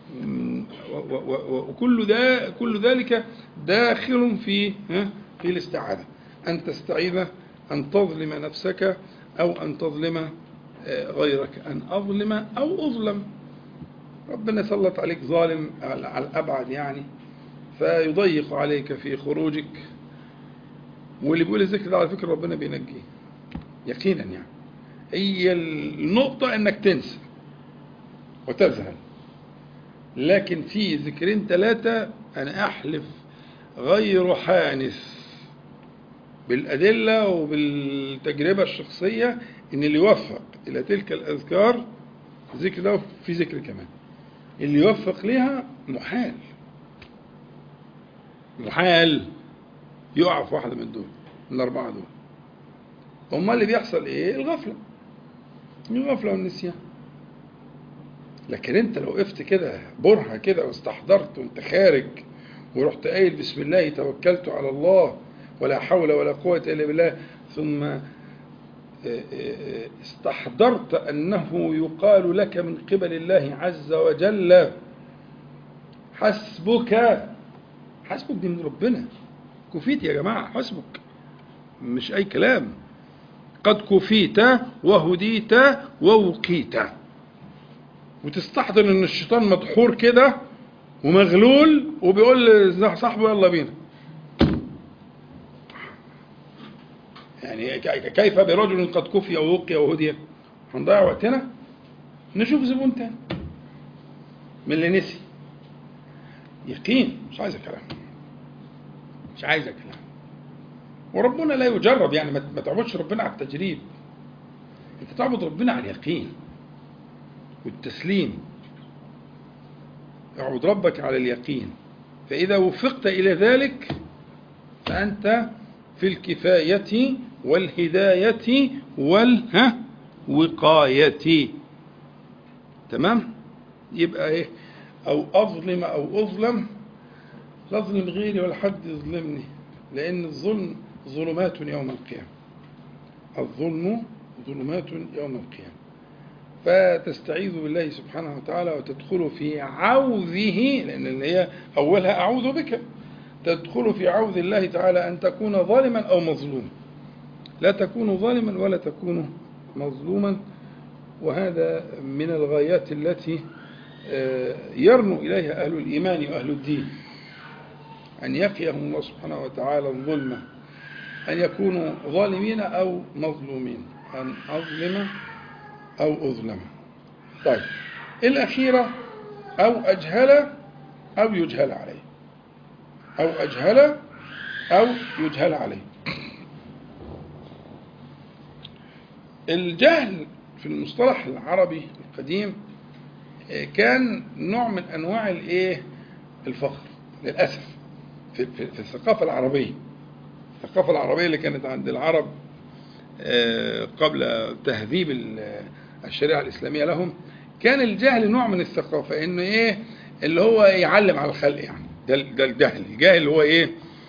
وكل ذا كل ذلك داخل في ها في الاستعاذة أن تستعيذ أن تظلم نفسك أو أن تظلم غيرك أن أظلم أو أظلم ربنا سلط عليك ظالم على الأبعد يعني فيضيق عليك في خروجك واللي بيقول الذكر ده على فكرة ربنا بينجيه يقينا يعني هي النقطة انك تنسى وتذهل لكن في ذكرين ثلاثة انا احلف غير حانث بالأدلة وبالتجربة الشخصية ان اللي يوفق الى تلك الاذكار ذكر ده في ذكر كمان اللي يوفق ليها محال محال يقع في واحدة من دول من الأربعة دول أمال اللي بيحصل إيه؟ الغفلة الغفلة والنسيان لكن أنت لو وقفت كده برهة كده واستحضرت وأنت خارج ورحت قايل بسم الله توكلت على الله ولا حول ولا قوة إلا بالله ثم استحضرت أنه يقال لك من قبل الله عز وجل حسبك حسبك دي من ربنا كفيت يا جماعة حسبك مش أي كلام قد كفيت وهديت ووقيت وتستحضر ان الشيطان مدحور كده ومغلول وبيقول لصاحبه يلا بينا يعني كيف برجل قد كفي ووقي وهدي هنضيع وقتنا نشوف زبون تاني من اللي نسي يقين مش عايز كلام مش عايز كلام وربنا لا يجرب يعني ما تعبدش ربنا على التجريب انت تعبد ربنا على اليقين والتسليم اعبد ربك على اليقين فإذا وفقت إلى ذلك فأنت في الكفاية والهداية والوقاية تمام يبقى ايه او اظلم او اظلم لا اظلم غيري ولا حد يظلمني لان الظلم ظلمات يوم القيامة الظلم ظلمات يوم القيامة فتستعيذ بالله سبحانه وتعالى وتدخل في عوذه لأن اللي هي أولها أعوذ بك تدخل في عوذ الله تعالى أن تكون ظالما أو مظلوما لا تكون ظالما ولا تكون مظلوما وهذا من الغايات التي يرنو إليها أهل الإيمان وأهل الدين أن يقيهم الله سبحانه وتعالى الظلم أن يكونوا ظالمين أو مظلومين أن أظلم أو أظلم طيب الأخيرة أو أجهل أو يجهل عليه أو أجهل أو يجهل عليه الجهل في المصطلح العربي القديم كان نوع من أنواع الإيه الفخر للأسف في, في, في الثقافة العربية الثقافة العربية اللي كانت عند العرب قبل تهذيب الشريعة الإسلامية لهم كان الجهل نوع من الثقافة إنه إيه اللي هو يعلم على الخلق يعني ده ده الجهل الجاهل هو إيه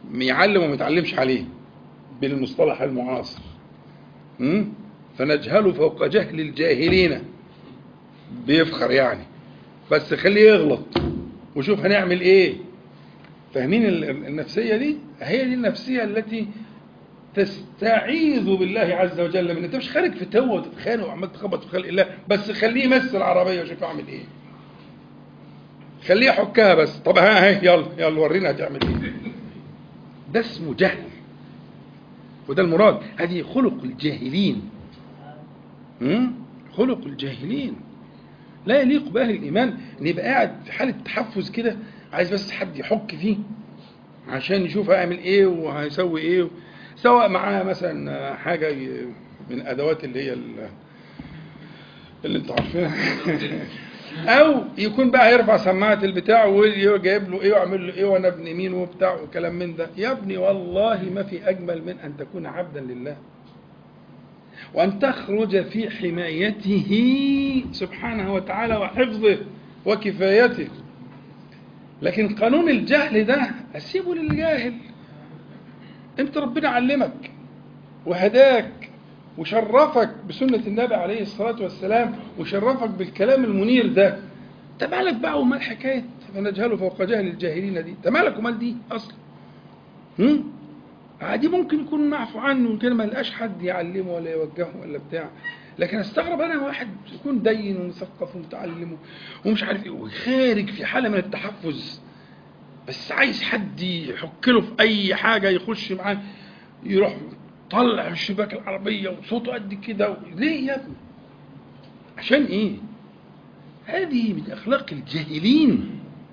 يعلم وما يتعلمش عليه بالمصطلح المعاصر م? فنجهله فوق جهل الجاهلين بيفخر يعني بس خليه يغلط وشوف هنعمل ايه فاهمين ال- ال- النفسية دي هي دي النفسية التي تستعيذ بالله عز وجل من انت مش خارج في توه وتتخانق وعمال تخبط في خلق الله بس خليه يمثل العربية وشوف اعمل ايه خليه يحكها بس طب ها هي يلا يلا ورينا هتعمل ايه ده اسمه جهل وده المراد هذه خلق الجاهلين مم؟ خلق الجاهلين لا يليق بأهل الإيمان إن يبقى قاعد في حالة تحفز كده عايز بس حد يحك فيه عشان يشوف هيعمل إيه وهيسوي إيه سواء معاه مثلا حاجة ي- من أدوات اللي هي ال- اللي أنتوا عارفينها أو يكون بقى يرفع سماعة البتاع وجايب له إيه وعامل له إيه وأنا ابن مين وبتاع وكلام من ده يا ابني والله ما في أجمل من أن تكون عبدا لله وأن تخرج في حمايته سبحانه وتعالى وحفظه وكفايته لكن قانون الجهل ده أسيبه للجاهل أنت ربنا علمك وهداك وشرفك بسنة النبي عليه الصلاة والسلام وشرفك بالكلام المنير ده انت مالك بقى ومال حكاية فنجهله فوق جهل الجاهلين دي انت مالك ومال دي أصلا هم؟ عادي ممكن يكون معفو عنه كده ما لقاش حد يعلمه ولا يوجهه ولا بتاع لكن استغرب انا واحد يكون دين ومثقف ومتعلم ومش عارف ايه وخارج في حاله من التحفز بس عايز حد يحك له في اي حاجه يخش معاه يروح طلع الشباك العربيه وصوته قد كده ليه يا ابني؟ عشان ايه؟ هذه من اخلاق الجاهلين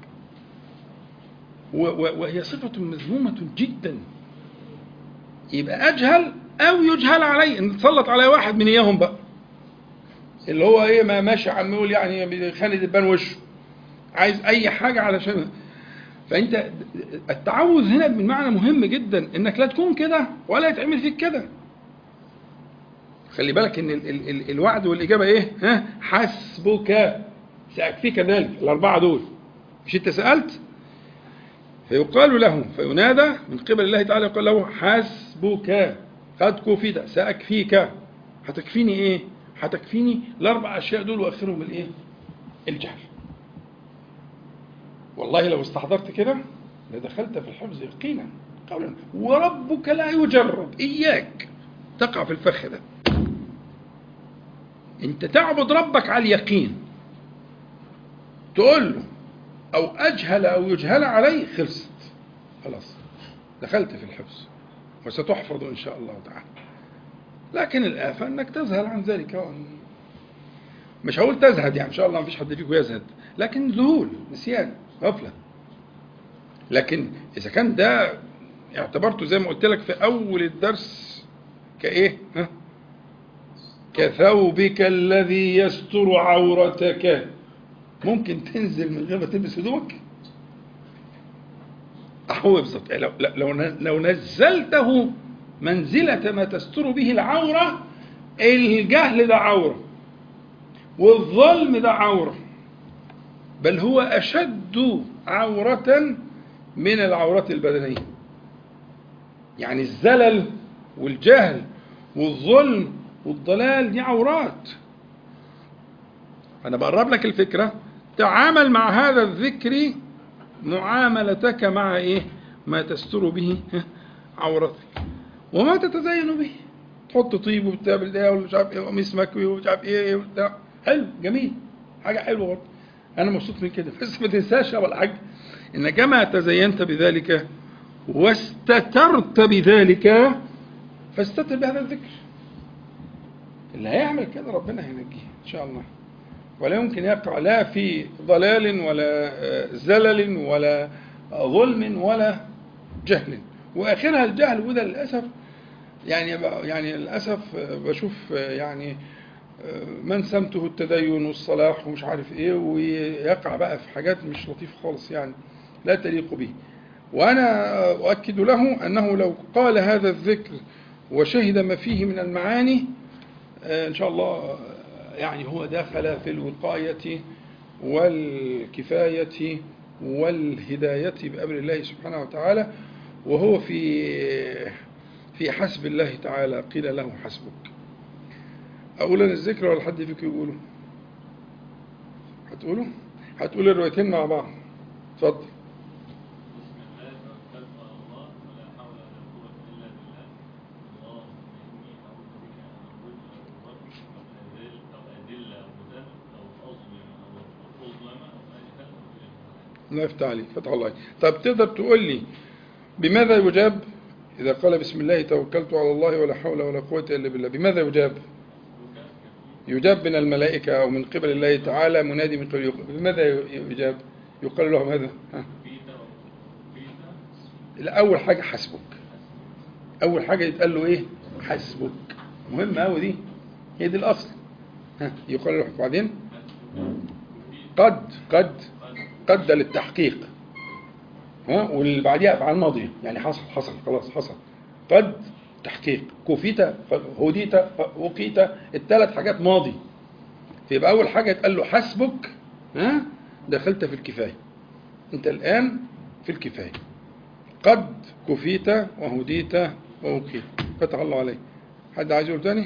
و- و- وهي صفه مذمومه جدا يبقى اجهل او يجهل عليه ان تسلط عليه واحد من اياهم بقى اللي هو ايه ما ماشي عم يقول يعني بيخلي دبان وشه عايز اي حاجه علشان فانت التعوذ هنا من معنى مهم جدا انك لا تكون كده ولا يتعمل فيك كده خلي بالك ان ال ال ال الوعد والاجابه ايه ها حسبك ساكفيك ذلك الاربعه دول مش انت سالت فيقال له فينادى من قبل الله تعالى يقال له حسبك قد كفيت سأكفيك هتكفيني ايه هتكفيني الاربع اشياء دول واخرهم الايه الجهل والله لو استحضرت كده لدخلت في الحفظ يقينا قولا وربك لا يجرب اياك تقع في الفخ ده انت تعبد ربك على اليقين تقول له او اجهل او يجهل عليه خلصت خلاص دخلت في الحفظ وستحفظ ان شاء الله تعالى لكن الآفة انك تزهل عن ذلك وأن مش هقول تزهد يعني ان شاء الله ما فيش حد فيكم يزهد لكن ذهول نسيان غفله لكن اذا كان ده اعتبرته زي ما قلت لك في اول الدرس كايه ها كثوبك الذي يستر عورتك ممكن تنزل من غير ما تلبس هدومك هو بالظبط لو, لو, لو نزلته منزلة ما تستر به العورة الجهل ده عورة والظلم ده عورة بل هو أشد عورة من العورات البدنية يعني الزلل والجهل والظلم والضلال دي عورات أنا بقرب لك الفكرة تعامل مع هذا الذكر معاملتك مع إيه ما تستر به عورتك وما تتزين به تحط طيب وبتعمل ده ومش عارف ايه وقميص مكوي ومش عارف ايه وبتاع حلو جميل حاجه حلوه برضه انا مبسوط من كده بس ما تنساش يا الحاج ان كما تزينت بذلك واستترت بذلك فاستتر بهذا الذكر اللي هيعمل كده ربنا هينجيه ان شاء الله ولا يمكن يقع لا في ضلال ولا زلل ولا ظلم ولا جهل واخرها الجهل وده للاسف يعني يعني للاسف بشوف يعني من سمته التدين والصلاح ومش عارف ايه ويقع بقى في حاجات مش لطيفه خالص يعني لا تليق به وانا اؤكد له انه لو قال هذا الذكر وشهد ما فيه من المعاني ان شاء الله يعني هو دخل في الوقايه والكفايه والهدايه بامر الله سبحانه وتعالى وهو في في حسب الله تعالى قيل له حسبك أقول أنا الذكر ولا حد فيكم يقوله هتقولوا هتقول الروايتين مع بعض اتفضل بسم الله توكلت على الله ولا حول ولا قوة إلا بالله اللهم إني أعوذ بك أن أضل أو أضل أو أذل أو أذل أو أذل أو أظلم أو أظلم أو أجهل أو أجهل الله يفتح عليك فتح الله عليك طب تقدر تقول لي بماذا يجاب إذا قال بسم الله توكلت على الله ولا حول ولا قوة إلا بالله بماذا يجاب يجاب من الملائكة أو من قبل الله تعالى منادي من قبل بماذا يجاب يقال له ماذا ها؟ بيتا بيتا لا أول حاجة حسبك أول حاجة يتقال له إيه حسبك مهمة أوي دي هي دي الأصل ها يقال له بعدين قد قد قد للتحقيق ها واللي بعديها أفعال ماضية يعني حصل حصل خلاص حصل قد تحقيق كفيت هديت وقيت الثلاث حاجات ماضي فيبقى أول حاجة يتقال له حسبك ها دخلت في الكفاية أنت الآن في الكفاية قد كفيت وهديت ووقيت فتح الله عليك حد عايز يقول تاني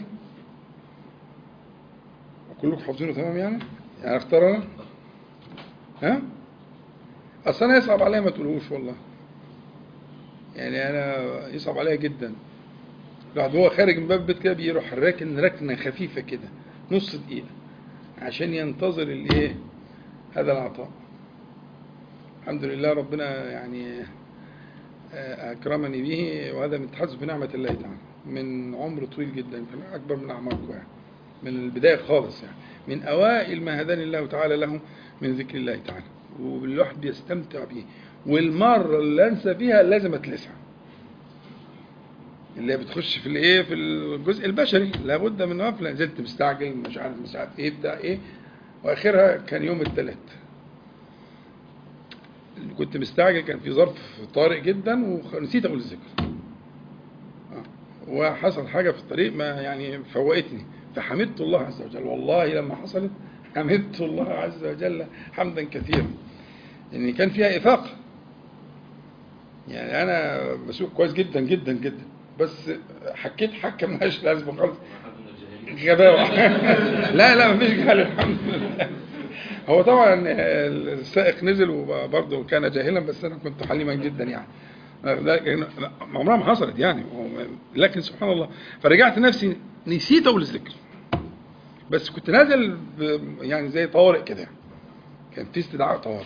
كلكم حافظينه تمام يعني يعني اختار انا ها اصل انا يصعب عليا ما تقولوش والله يعني انا يصعب عليا جدا الواحد وهو خارج من باب البيت كده بيروح راكن ركنه خفيفه كده نص دقيقه عشان ينتظر الايه هذا العطاء الحمد لله ربنا يعني أكرمني به وهذا من تحدث بنعمة الله تعالى من عمر طويل جدا يمكن أكبر من أعماركم يعني من البداية خالص يعني من أوائل ما هداني الله تعالى له من ذكر الله تعالى والواحد بيستمتع به والمرة اللي أنسى فيها لازم أتلسع اللي هي بتخش في الايه في الجزء البشري لابد من غفله نزلت مستعجل مش عارف مش عارف ايه بتاع ايه واخرها كان يوم الثلاث كنت مستعجل كان في ظرف طارئ جدا ونسيت اقول الذكر آه. وحصل حاجه في الطريق ما يعني فوقتني فحمدت الله عز وجل والله لما حصلت حمدت الله عز وجل حمدا كثيرا ان كان فيها افاقه يعني انا بسوق كويس جدا جدا جدا بس حكيت حكه ملهاش لازمه خالص غباوه لا لا مفيش جهل الحمد لله هو طبعا السائق نزل وبرضه كان جاهلا بس انا كنت حليما جدا يعني عمرها ما حصلت يعني لكن سبحان الله فرجعت نفسي نسيت اقول الذكر بس كنت نازل يعني زي طوارئ كده يعني. كان في استدعاء طوارئ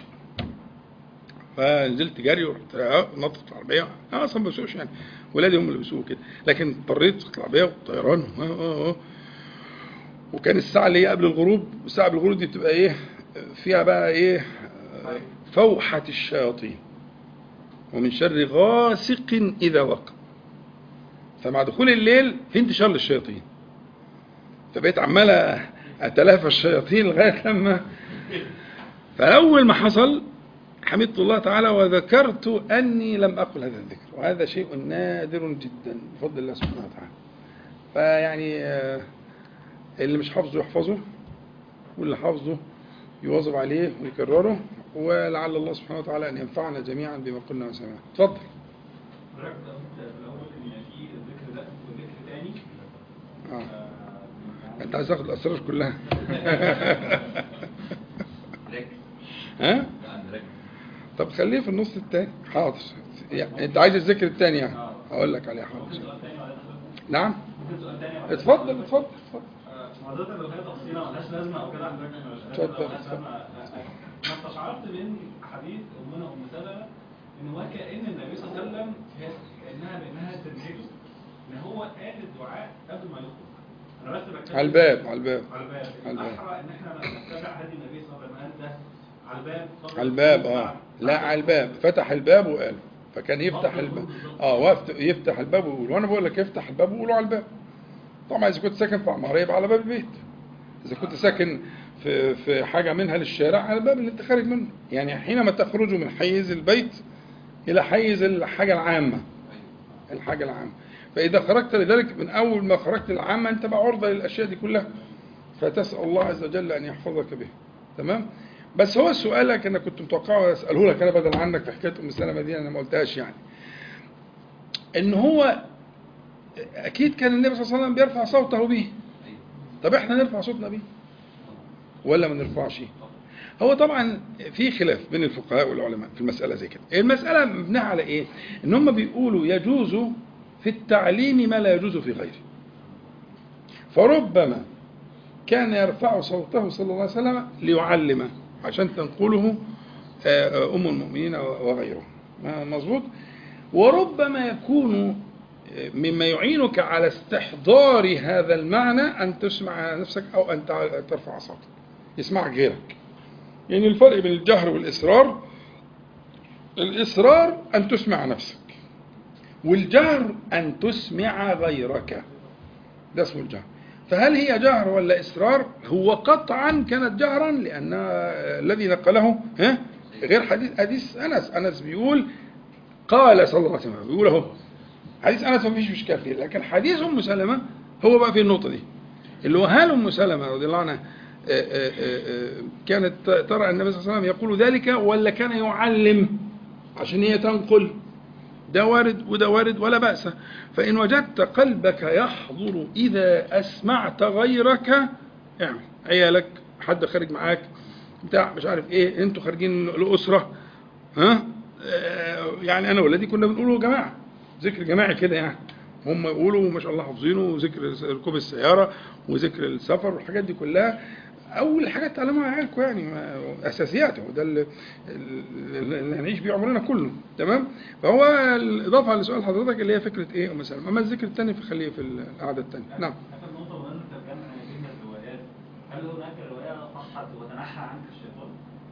فنزلت جري ورحت نطت في العربيه انا اصلا ما بسوقش يعني ولادي هم اللي بيسوقوا كده لكن اضطريت في العربيه والطيران وكان الساعه اللي هي قبل الغروب الساعه قبل الغروب دي بتبقى ايه فيها بقى ايه فوحة الشياطين ومن شر غاسق إذا وقب فمع دخول الليل في انتشار للشياطين فبقيت عمال أتلافى الشياطين لغاية لما فأول ما حصل حمدت الله تعالى وذكرت أني لم أقل هذا الذكر وهذا شيء نادر جدا بفضل الله سبحانه وتعالى فيعني اللي مش حافظه يحفظه واللي حافظه يواظب عليه ويكرره ولعل الله سبحانه وتعالى أن ينفعنا جميعا بما قلنا وسمعنا اتفضل حضرتك قلت في الاول ان في الذكر ده وذكر تاني آه. انت عايز تاخد الاسرار كلها ها طب خليه في النص التاني حاضر يعني انت عايز الذكر التاني يعني هقول لك عليه حاضر ممكن سؤال تاني ولا تاخد نعم ممكن سؤال تاني ولا اتفضل اتفضل اتفضل حضرتك لو هي تفصيله ملهاش لازمه او كده عندك اتفضل، ملهاش لازمه ما استشعرت من حديث امنا ام سلمه ان وكأن النبي صلى الله عليه وسلم هي كانها بانها تدريبه ان هو قال الدعاء قبل ما يخرج انا بس بتكلم على الباب على الباب على الباب على الباب. الاحرى ان احنا نتبع هدي النبي صلى الله عليه وسلم قال ده على الباب قبل على الباب الخروج اه بعد- لا على الباب فتح الباب وقال فكان يفتح الباب اه وقت يفتح الباب ويقول وانا بقول لك افتح الباب وقوله على الباب طبعا اذا كنت ساكن في عماره يبقى على باب البيت اذا كنت ساكن في في حاجه منها للشارع على الباب اللي انت خارج منه يعني حينما تخرج من حيز البيت الى حيز الحاجه العامه الحاجه العامه فاذا خرجت لذلك من اول ما خرجت العامه انت بقى عرضه للاشياء دي كلها فتسال الله عز وجل ان يحفظك بها تمام بس هو سؤالك انا كنت متوقعه اساله لك انا بدل عنك في حكايه ام سلمه دي انا ما قلتهاش يعني ان هو اكيد كان النبي صلى الله عليه وسلم بيرفع صوته به طب احنا نرفع صوتنا به ولا ما نرفعش هو طبعا في خلاف بين الفقهاء والعلماء في المسألة زي كده المسألة مبنية على ايه ان هم بيقولوا يجوز في التعليم ما لا يجوز في غيره فربما كان يرفع صوته صلى الله عليه وسلم ليعلمه عشان تنقله آه، آه، أم المؤمنين وغيره ما- مظبوط وربما يكون آه، مما يعينك على استحضار هذا المعنى أن تسمع نفسك أو أن تع- ترفع صوتك يسمعك غيرك يعني الفرق بين الجهر والإصرار الإصرار أن تسمع نفسك والجهر أن تسمع غيرك ده اسمه الجهر فهل هي جهر ولا إصرار هو قطعا كانت جهرا لأن الذي نقله ها غير حديث حديث أنس أنس بيقول قال صلى الله عليه وسلم بيقول اهو حديث أنس ما فيش مشكلة فيه لكن حديث أم سلمة هو بقى في النقطة دي اللي هو هل أم سلمة رضي الله عنها آه، آه، آه، كانت ترى النبي صلى الله عليه وسلم يقول ذلك ولا كان يعلم عشان هي تنقل ده وارد وده وارد ولا بأس فإن وجدت قلبك يحضر إذا أسمعت غيرك اعمل عيالك حد خارج معاك بتاع مش عارف ايه انتوا خارجين الأسرة ها آه، يعني أنا ولادي كنا بنقوله جماعة ذكر جماعي كده يعني هم يقولوا ما شاء الله حافظينه ذكر ركوب السيارة وذكر السفر والحاجات دي كلها أول حاجات تعلموها عيالكم يعني ما- أساسيات هو ده اللي, اللي هنعيش بيه عمرنا كله تمام فهو الإضافة لسؤال حضرتك اللي هي فكرة إيه أم سلمة أما الذكر الثاني فخليه في القعدة الثانية نعم آخر نقطة مهمة ترجمة بين الروايات هل هناك رواية صحت وتنحى عنك الشيطان؟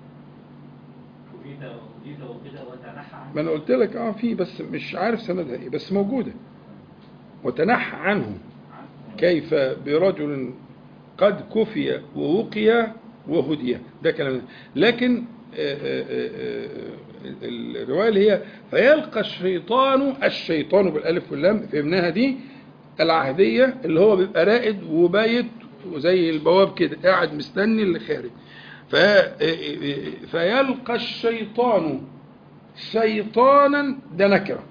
وفيت وفيت وكده وتنحى عنك ما أنا قلت لك أه في بس مش عارف سندها إيه بس موجودة وتنحى عنه كيف برجل قد كفي ووقي وهدي ده كلام لكن آه، آه، آه، آه، الرواية اللي هي فيلقى الشيطان الشيطان بالألف واللام فهمناها دي العهدية اللي هو بيبقى رائد وبايت وزي البواب كده قاعد مستني اللي خارج ف- فيلقى الشيطان شيطانا ده نكره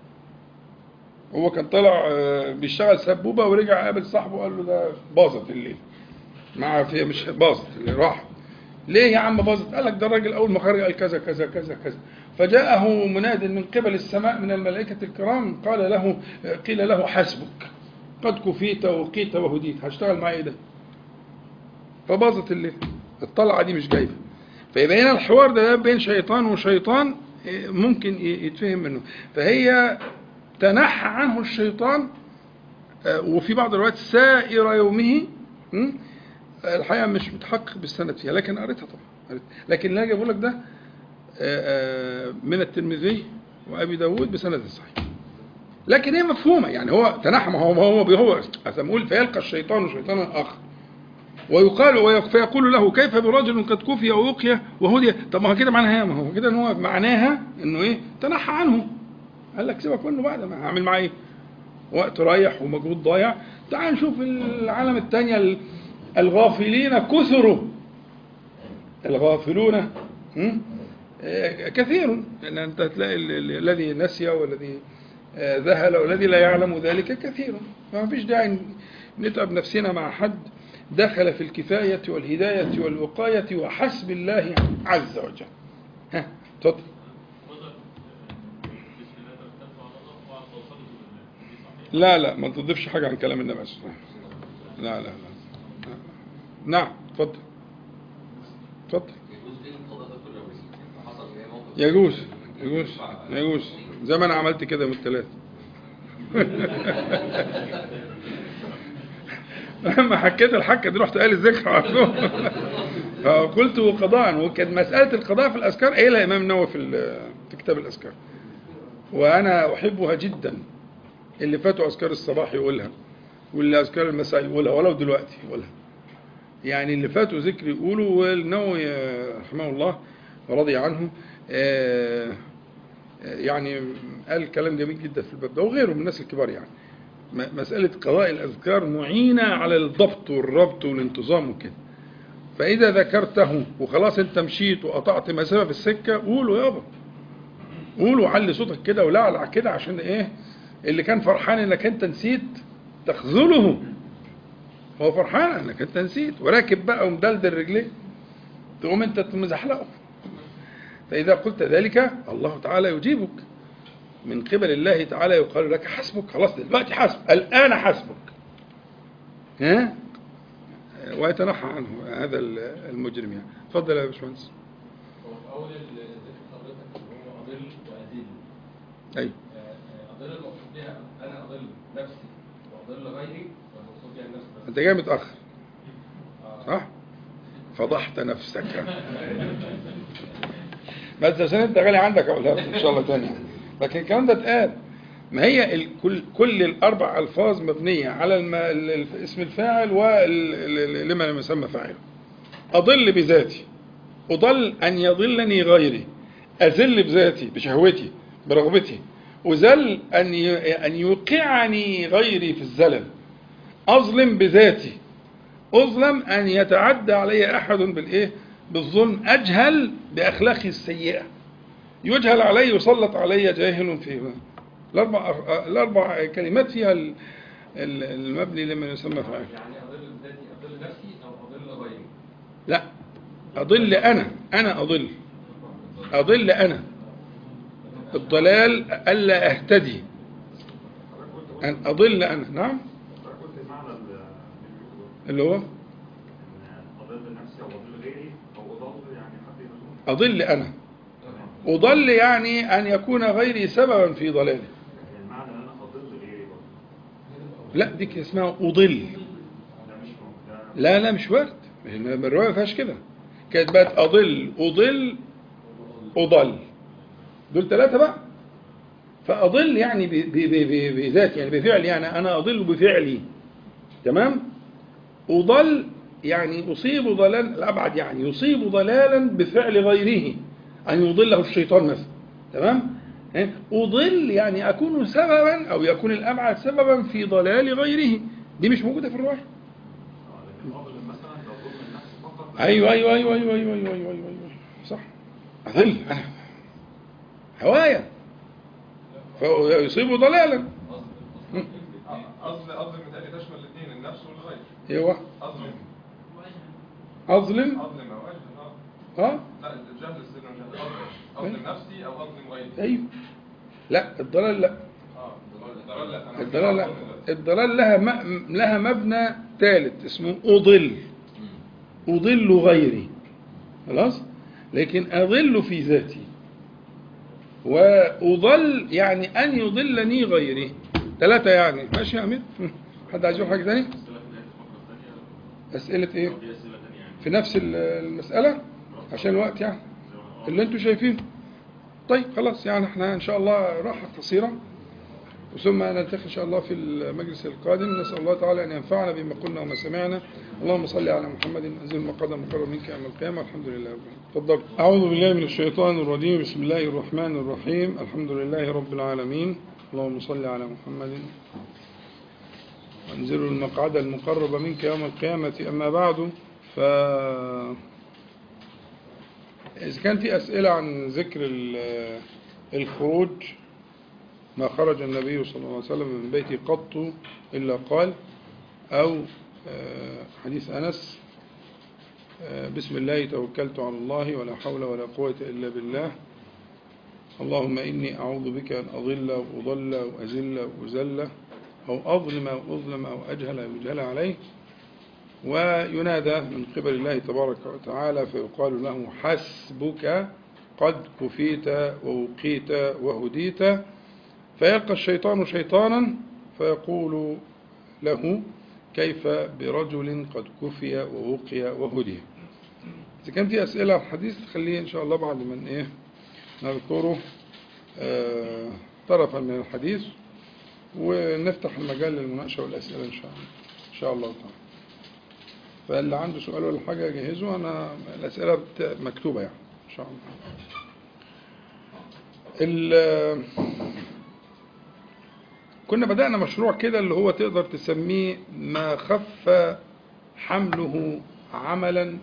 هو كان طلع آه، بيشتغل سبوبه ورجع قابل صاحبه وقال له ده باظت الليل مع في مش باظت اللي راح ليه يا عم باظت قال لك ده الراجل اول ما خرج قال كذا كذا كذا كذا فجاءه مناد من قبل السماء من الملائكه الكرام قال له قيل له حسبك قد كفيت وقيت وهديت هشتغل معايا ايه ده فباظت الليل الطلعه دي مش جايبه فيبقى هنا الحوار ده بين شيطان وشيطان إيه، ممكن ي- يتفهم منه فهي تنحى عنه الشيطان آه، وفي بعض الروايات سائر يومه م? آه، الحقيقه مش متحقق بالسند فيها لكن قريتها طبعا قريتها. لكن اللي أجي بقول لك ده آه، آه، من الترمذي وابي داود بسند صحيح لكن هي مفهومه يعني هو تنحى ما هو ما هو هو نقول فيلقى الشيطان شيطانا اخر ويقال وي- فيقول له كيف برجل قد كفي ووقي وهدي طب ما هو كده معناها ما هو كده ان هو معناها انه ايه تنحى عنه قال لك سيبك منه بقى ده ما هعمل معاه ايه وقت رايح ومجهود ضايع تعال نشوف العالم الثانيه ال- الغافلين كثروا الغافلون هم؟ آه، كثير لان انت تلاقي ال- ال- الذي نسي والذي آه، ذهل والذي لا يعلم ذلك كثير فما فيش داعي نتعب نفسنا مع حد دخل في الكفاية والهداية والوقاية وحسب الله عز وجل ها اتفضل حضرتك بسم الله توكلت على الله وعلى توصلت بالله دي صحيح؟ لا لا ما تضيفش حاجة عن كلام النبي صلى الله عليه وسلم لا لا لا نعم اتفضل اتفضل يجوز بين القضاء ده كله بس حصل ايه موقف يجوز يجوز يجوز زي ما انا عملت كده من الثلاثة لما حكيت الحكه دي رحت قال الذكر على طول فقلت قضاء وكانت مساله القضاء في الاذكار قايلها الامام النووي في ال- في كتاب الاذكار وانا احبها جدا اللي فاتوا اذكار الصباح يقولها واللي اذكار المساء يقولها ولو دلوقتي يقولها يعني اللي فاتوا ذكر يقولوا والنووي آه، رحمه الله ورضي عنه آه، آه، يعني قال كلام جميل جدا في الباب ده وغيره من الناس الكبار يعني م- مسألة قضاء الأذكار معينة على الضبط والربط والانتظام وكده فإذا ذكرته وخلاص أنت مشيت وقطعت مسافة في السكة قولوا يابا قولوا علي صوتك كده ولعلع كده عشان إيه اللي كان فرحان انك انت نسيت تخذله هو فرحان انك انت نسيت وراكب بقى ومدلدل رجليه تقوم انت مزحلقه فاذا قلت ذلك الله تعالى يجيبك من قبل الله تعالى يقال لك حسبك خلاص دلوقتي حسب الان حسبك ها ويتنحى عنه هذا المجرم يعني اتفضل يا باشمهندس هو في اول ذكر حضرتك ان هو اضل واذل ايوه آه، اضل المقصود بها انا اضل نفسي واضل غيري والمقصود بها النفس بس انت جاي متاخر آه. صح فضحت نفسك بس عشان انت غالي عندك اقولها لك ان شاء الله تاني لكن الكلام ده اتقال ما هي ال- كل كل الاربع الفاظ مبنيه على الم... ال- ال- اسم الفاعل ولما لم يسمى فاعله اضل بذاتي اضل ان يضلني غيري اذل بذاتي بشهوتي برغبتي وذل ان ي... ان يوقعني غيري في الزلل اظلم بذاتي أظلم أن يتعدى علي أحد بالإيه؟ بالظلم أجهل بأخلاقي السيئة يجهل علي يسلط علي جاهل في الأربع الأربع كلمات فيها ال- ال- المبني لما يسمى فاعل يعني اضل بذاتي اضل نفسي او اضل غيري لا أضل أنا أنا أضل أضل أنا الضلال ألا أهتدي أن أضل أنا نعم قلت معنى ال- اللي هو ان اضل نفسي او اضل غيري او اضل يعني حد يضل أضل أنا أضل يعني أن يكون غيري سببا في ضلالي يعني المعنى ان انا اضل غيري برضه لا دي كده اسمها أضل ده مش م- ده لا لا مش ورد الرواية ما فيهاش كده كانت بقت أضل أضل أضل دول ثلاثة بقى فأضل يعني ب- ب- ب- ب- بذات يعني بفعل يعني أنا أضل بفعلي تمام أضل يعني أصيب ضلال الأبعد يعني يصيب ضلالا بفعل غيره أن يضله الشيطان مثلا تمام ها؟ أضل يعني أكون سببا أو يكون الأبعد سببا في ضلال غيره دي مش موجودة في الرواية آه، لكن اضل مثلا لو ظلم النفس فقط ايوه ايوه ايوه ايوه ايوه ايوه ايوه, أيوة, أيوة. صح اضل انا هوايا فيصيب ضلالا قصد قصد متهيألي تشمل الاثنين النفس والغير ايوه اظلم اظلم اظلم او اجهل اه اه لا الجهل السر والجهل اظلم اظلم نفسي او اظلم غيري ايوه لا الضلال لا اه الضلال لا أنا الضلال لا أظلم نفسي. الضلال لها م... لها مبنى ثالث اسمه اضل اضل غيري خلاص لكن اضل في ذاتي واضل يعني ان يضلني غيري ثلاثة يعني ماشي يا امير حد عايز يقول حاجة تاني أسئلة في الفقرة الثانية اسئلة ايه دي أسئلة تانية يعني في نفس ال- المسألة عشان الوقت يعني اللي انتوا شايفينه طيب خلاص يعني احنا ان شاء الله راحة قصيرة ثم نلتقي ان شاء الله في المجلس القادم نسال الله تعالى ان ينفعنا بما قلنا وما سمعنا اللهم صل على محمد انزل مقعد مقرب منك يوم القيامه الحمد لله رب العالمين تفضل اعوذ بالله من الشيطان الرجيم بسم الله الرحمن الرحيم الحمد لله رب العالمين اللهم صل على محمد وانزل المقعد المقرب منك يوم القيامه اما بعد ف إذا كان في أسئلة عن ذكر ال- الخروج ما خرج النبي صلى الله عليه وسلم من بيته قط إلا قال أو آه، حديث أنس آه، بسم الله توكلت على الله ولا حول ولا قوة إلا بالله اللهم إني أعوذ بك أن أضل أو أضل أو أزل أو أزل أو أظلم أو أظلم أو أجهل أو يجهل عليه وينادى من قبل الله تبارك وتعالى فيقال له حسبك قد كفيت ووقيت وهديت فيلقى الشيطان شيطانا فيقول له كيف برجل قد كفي ووقي وهدي إذا كان في أسئلة على الحديث خليه إن شاء الله بعد من إيه نذكره آه، طرفا من الحديث ونفتح المجال للمناقشة والأسئلة إن شاء الله إن شاء الله تعالى فاللي عنده سؤال ولا حاجة جهزه أنا الأسئلة بت- مكتوبة يعني إن شاء الله ال- كنا بدأنا مشروع كده اللي هو تقدر تسميه ما خف حمله عملا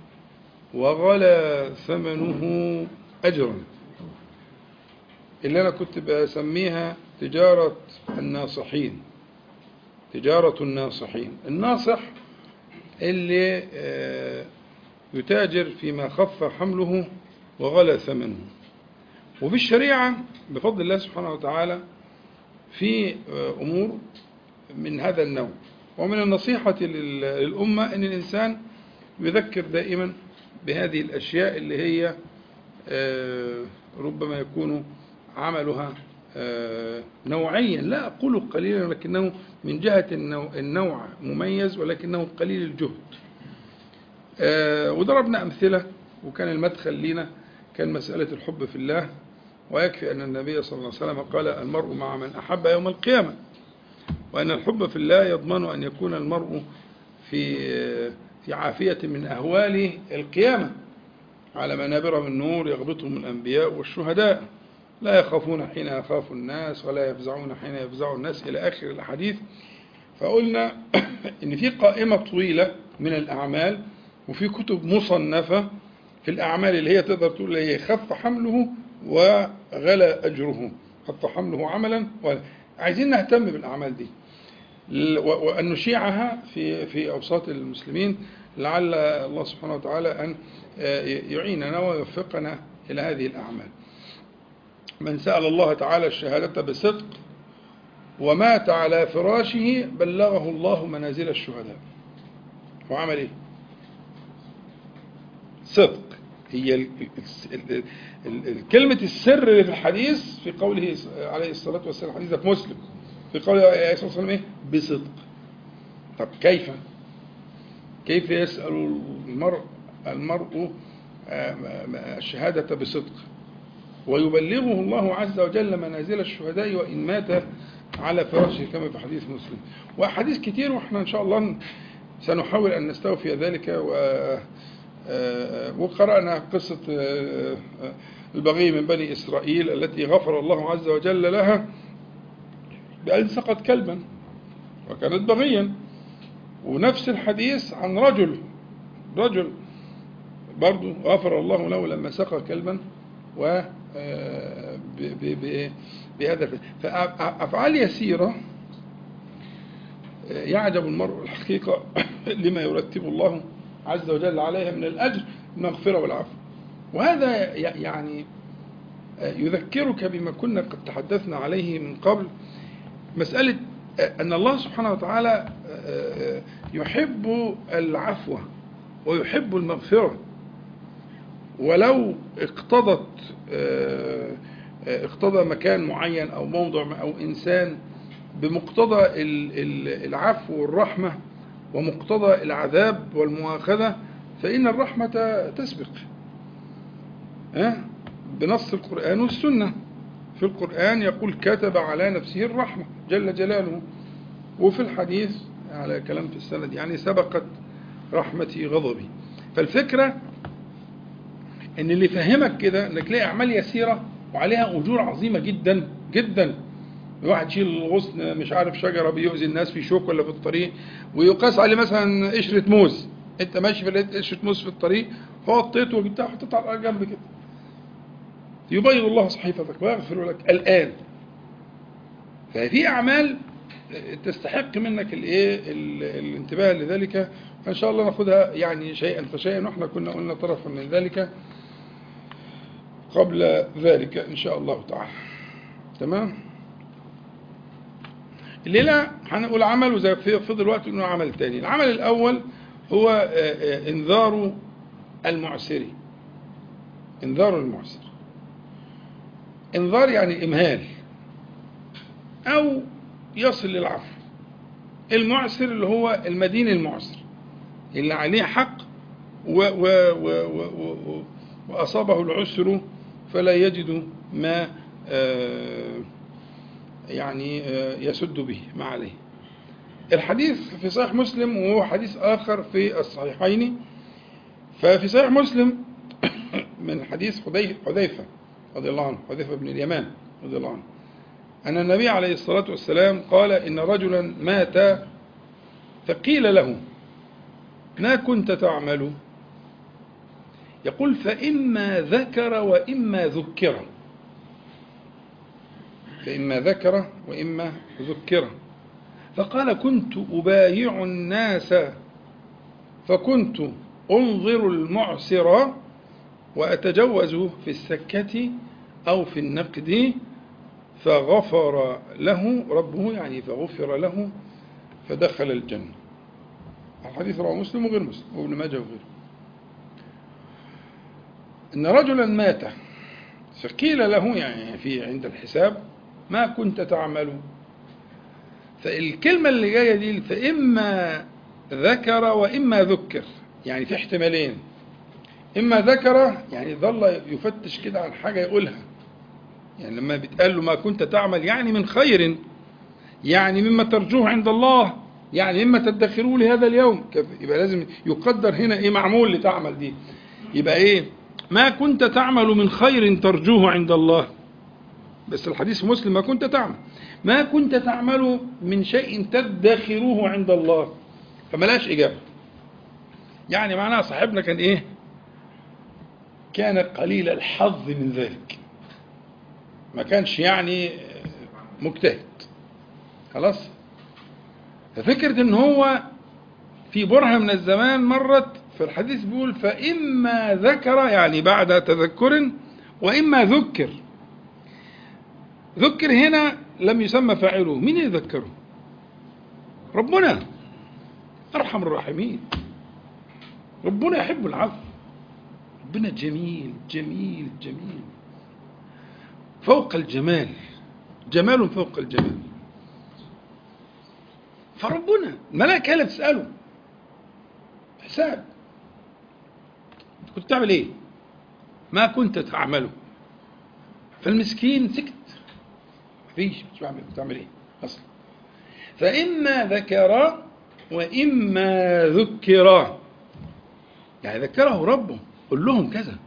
وغلى ثمنه أجرا اللي أنا كنت بسميها تجارة الناصحين تجارة الناصحين الناصح اللي آه، يتاجر فيما خف حمله وغلى ثمنه وفي الشريعة بفضل الله سبحانه وتعالى في آه، أمور من هذا النوع ومن النصيحة لل- للأمة أن الإنسان يذكر دائما بهذه الأشياء اللي هي آه، ربما يكون عملها آه، نوعيا لا أقول قليلا ولكنه من جهة النوع, النوع مميز ولكنه قليل الجهد آه، وضربنا أمثلة وكان المدخل لنا كان مسألة الحب في الله ويكفي أن النبي صلى الله عليه وسلم قال المرء مع من أحب يوم القيامة وأن الحب في الله يضمن أن يكون المرء في في عافية من أهوال القيامة على منابر من نور يغبطهم الأنبياء والشهداء لا يخافون حين يخاف الناس ولا يفزعون حين يفزع الناس إلى آخر الحديث فقلنا إن في قائمة طويلة من الأعمال وفي كتب مصنفة في الأعمال اللي هي تقدر تقول اللي هي خف حمله وغلى أجره خف حمله عملا ولا عايزين نهتم بالأعمال دي ل- و- وأن نشيعها في في أوساط المسلمين لعل الله سبحانه وتعالى أن آه، يعيننا ويوفقنا إلى هذه الأعمال من سأل الله تعالى الشهادة بصدق ومات على فراشه بلغه الله منازل الشهداء وعمل ايه صدق هي ال- ال- ال- ال- ال- كلمة السر اللي في الحديث في قوله عليه الصلاة والسلام الحديث ده في مسلم في قوله عليه الصلاة والسلام ايه بصدق طب كيف كيف يسأل المرء المرء آه، م- م- الشهادة بصدق ويبلغه الله عز وجل منازل الشهداء وإن مات على فراشه كما في حديث مسلم وأحاديث كتير وإحنا إن شاء الله سنحاول أن نستوفي ذلك و آه، وقرأنا قصة آه، آه، البغي من بني إسرائيل التي غفر الله عز وجل لها بأن سقط كلبا وكانت بغيا ونفس الحديث عن رجل رجل برضو غفر الله له لما سقى كلبا و آه، ب- ب- ب- بهذا الف- فأفعال يسيرة آه، يعجب المرء الحقيقة لما يرتب الله عز وجل عليها من الأجر المغفرة والعفو وهذا ي- يعني آه، يذكرك بما كنا قد تحدثنا عليه من قبل مسألة آه، أن الله سبحانه وتعالى آه، يحب العفو ويحب المغفرة ولو اقتضت آه، آه، اقتضى مكان معين أو موضع أو إنسان بمقتضى ال- ال- العفو والرحمة ومقتضى العذاب والمؤاخذة فإن الرحمة تسبق ها؟ بنص القرآن والسنة في القرآن يقول كتب على نفسه الرحمة جل جلاله وفي الحديث على كلام في السند يعني سبقت رحمتي غضبي فالفكرة ان اللي يفهمك كده انك تلاقي اعمال يسيره وعليها اجور عظيمه جدا جدا واحد يشيل الغصن مش عارف شجره بيؤذي الناس في شوك ولا في الطريق ويقاس عليه مثلا قشره موز انت ماشي في لقيت قشره موز في الطريق فوطيته وجبتها وحطيتها على جنب كده يبيض الله صحيفتك ويغفر لك الان ففي اعمال تستحق منك الايه ال- الانتباه لذلك فان شاء الله ناخذها يعني شيئا فشيئا واحنا كنا قلنا طرفا من ذلك قبل ذلك ان شاء الله تعالى تمام الليله هنقول عمل وزي في فضل وقت نقول عمل تاني العمل الاول هو آه، آه، انذار المعسر انذار المعسر انذار يعني امهال او يصل للعفو المعسر اللي هو المدين المعسر اللي عليه حق و و و و و وأصابه العسر فلا يجد ما آه، يعني آه، يسد به ما عليه الحديث في صحيح مسلم وهو حديث آخر في الصحيحين ففي صحيح مسلم من حديث حذي- حذيفة رضي الله عنه حذيفة بن اليمان رضي الله عنه أن النبي عليه الصلاة والسلام قال إن رجلا مات فقيل له ما كنت تعمل يقول فإما ذكر وإما ذكر فإما ذكر وإما ذكر فقال كنت أبايع الناس فكنت أنظر المعسر وأتجوز في السكة أو في النقد فغفر له ربه يعني فغفر له فدخل الجنة الحديث رواه مسلم وغير مسلم وابن ماجه وغيره إن رجلا مات فقيل له يعني في عند الحساب ما كنت تعمل فالكلمة اللي جاية دي فإما ذكر وإما ذكر يعني في احتمالين إما ذكر يعني ظل يفتش كده عن حاجة يقولها يعني لما بيتقال له ما كنت تعمل يعني من خير يعني مما ترجوه عند الله يعني مما تدخروه لهذا اليوم كيف- يبقى لازم يقدر هنا ايه معمول لتعمل دي يبقى ايه ما كنت تعمل من خير ترجوه عند الله بس الحديث مسلم ما كنت تعمل ما كنت تعمل من شيء تدخروه عند الله فملاش إجابة يعني معناها صاحبنا كان إيه كان قليل الحظ من ذلك ما كانش يعني مجتهد خلاص ففكرة ان هو في برهة من الزمان مرت في الحديث بيقول فإما ذكر يعني بعد تذكر وإما ذكر ذكر هنا لم يسمى فاعله مين يذكره ربنا أرحم الراحمين ربنا يحب العفو ربنا جميل جميل جميل فوق الجمال جمال فوق الجمال فربنا الملائكة هي اللي بتسأله حساب كنت تعمل ايه ما كنت تعمله فالمسكين سكت مفيش مش بعمل كنت تعمل ايه اصلا فإما ذكر وإما ذكر يعني ذكره ربه قل لهم كذا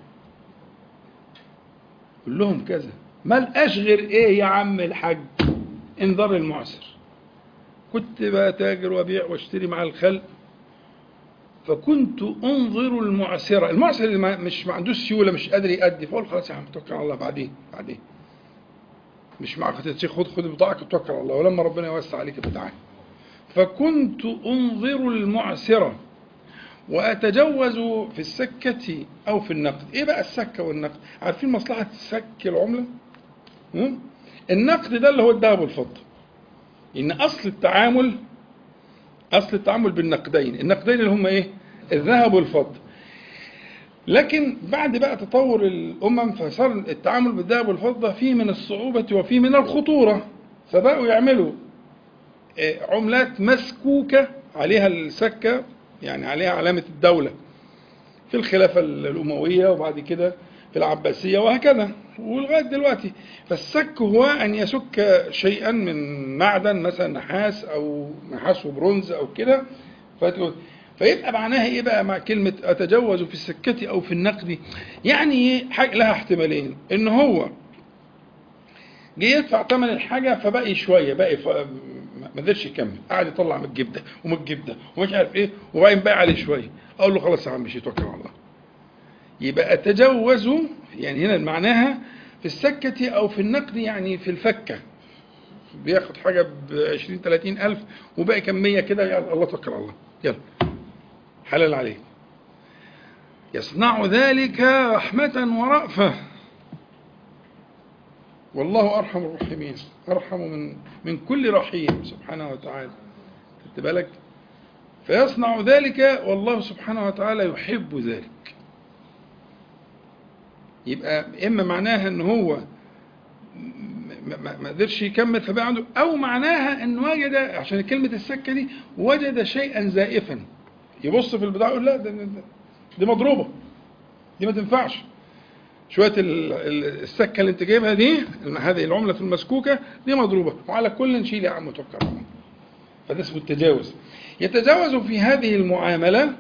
قل لهم كذا ما لقاش غير ايه يا عم الحاج انذار المعسر كنت بتاجر وابيع واشتري مع الخلق فكنت انظر المعسره المعسر اللي ما- مش ما عندوش سيوله مش قادر يأدي فقول خلاص يا عم توكل على الله بعدين بعدين مش معك خد خد خد بضاعتك وتوكل على الله ولما ربنا يوسع عليك بتعالى فكنت انظر المعسره واتجوز في السكه او في النقد ايه بقى السكه والنقد عارفين مصلحه سك العمله هم؟ النقد ده اللي هو الذهب والفضه ان اصل التعامل اصل التعامل بالنقدين النقدين اللي هم ايه الذهب والفضه لكن بعد بقى تطور الامم فصار التعامل بالذهب والفضه فيه من الصعوبه وفيه من الخطوره فبقوا يعملوا آه، عملات مسكوكه عليها السكه يعني عليها علامه الدوله في الخلافه الامويه وبعد كده في العباسيه وهكذا ولغايه دلوقتي فالسك هو ان يسك شيئا من معدن مثلا نحاس او نحاس وبرونز او كده فت- فيبقى معناها ايه بقى مع كلمه اتجوز في السكه او في النقد يعني ايه حاجة لها احتمالين ان هو جه يدفع ثمن الحاجه فبقي شويه بقي ف... ما قدرش يكمل قعد يطلع من الجيب ده ومن الجيب ده ومش عارف ايه وبعدين باقي عليه شويه اقول له خلاص يا عم مش توكل على الله يبقى أتجوز يعني هنا معناها في السكة أو في النقد يعني في الفكة بياخد حاجة ب 20 30 ألف وباقي كمية كده يلا الله توكل على الله يلا حلال عليك يصنع ذلك رحمة ورأفة والله أرحم الراحمين أرحم من من كل رحيم سبحانه وتعالى خدت بالك فيصنع ذلك والله سبحانه وتعالى يحب ذلك يبقى اما معناها ان هو ما- ما ما قدرش يكمل فبقى عنده او معناها ان وجد عشان كلمه السكه دي وجد شيئا زائفا يبص في البضاعه يقول لا ده ده- دي مضروبه دي ما تنفعش شويه ال- ال- السكه اللي انت جايبها دي هذه العمله المسكوكه دي مضروبه وعلى كل نشيل يا عم توكل على الله فده اسمه التجاوز يتجاوز في هذه المعامله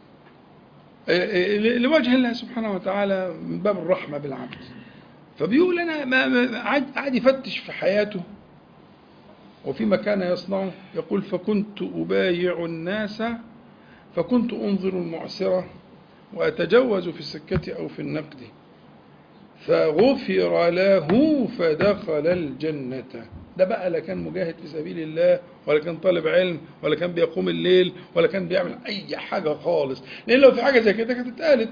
لوجه الله سبحانه وتعالى من باب الرحمة بالعبد فبيقول أنا ما ما- قعد قعد يفتش في حياته وفيما كان يصنع يقول فكنت أبايع الناس فكنت أنظر المعسرة وأتجوز في السكة أو في النقد فغفر له فدخل الجنة ده بقى لا كان مجاهد في سبيل الله ولا كان طالب علم ولا كان بيقوم الليل ولا كان بيعمل أي حاجة خالص لأن لو في حاجة زي كده كانت اتقالت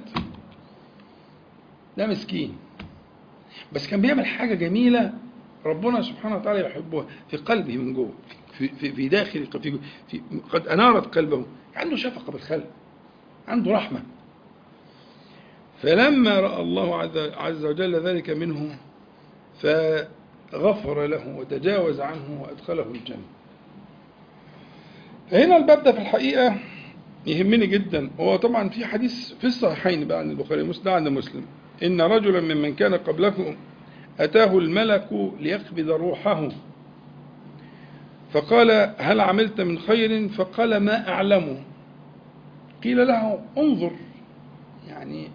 ده مسكين بس كان بيعمل حاجة جميلة ربنا سبحانه وتعالى يحبها في قلبه من جوه في, في, في داخل في, في قد أنارت قلبه عنده شفقة بالخلق عنده رحمة فلما رأى الله عز, عز وجل ذلك منه فغفر له وتجاوز عنه وأدخله الجنة فهنا الباب ده في الحقيقة يهمني جدا هو طبعا في حديث في الصحيحين بقى عن البخاري ومسلم عند مسلم إن رجلا ممن كان قبلكم أتاه الملك ليقبض روحه فقال هل عملت من خير فقال ما أعلمه قيل له انظر يعني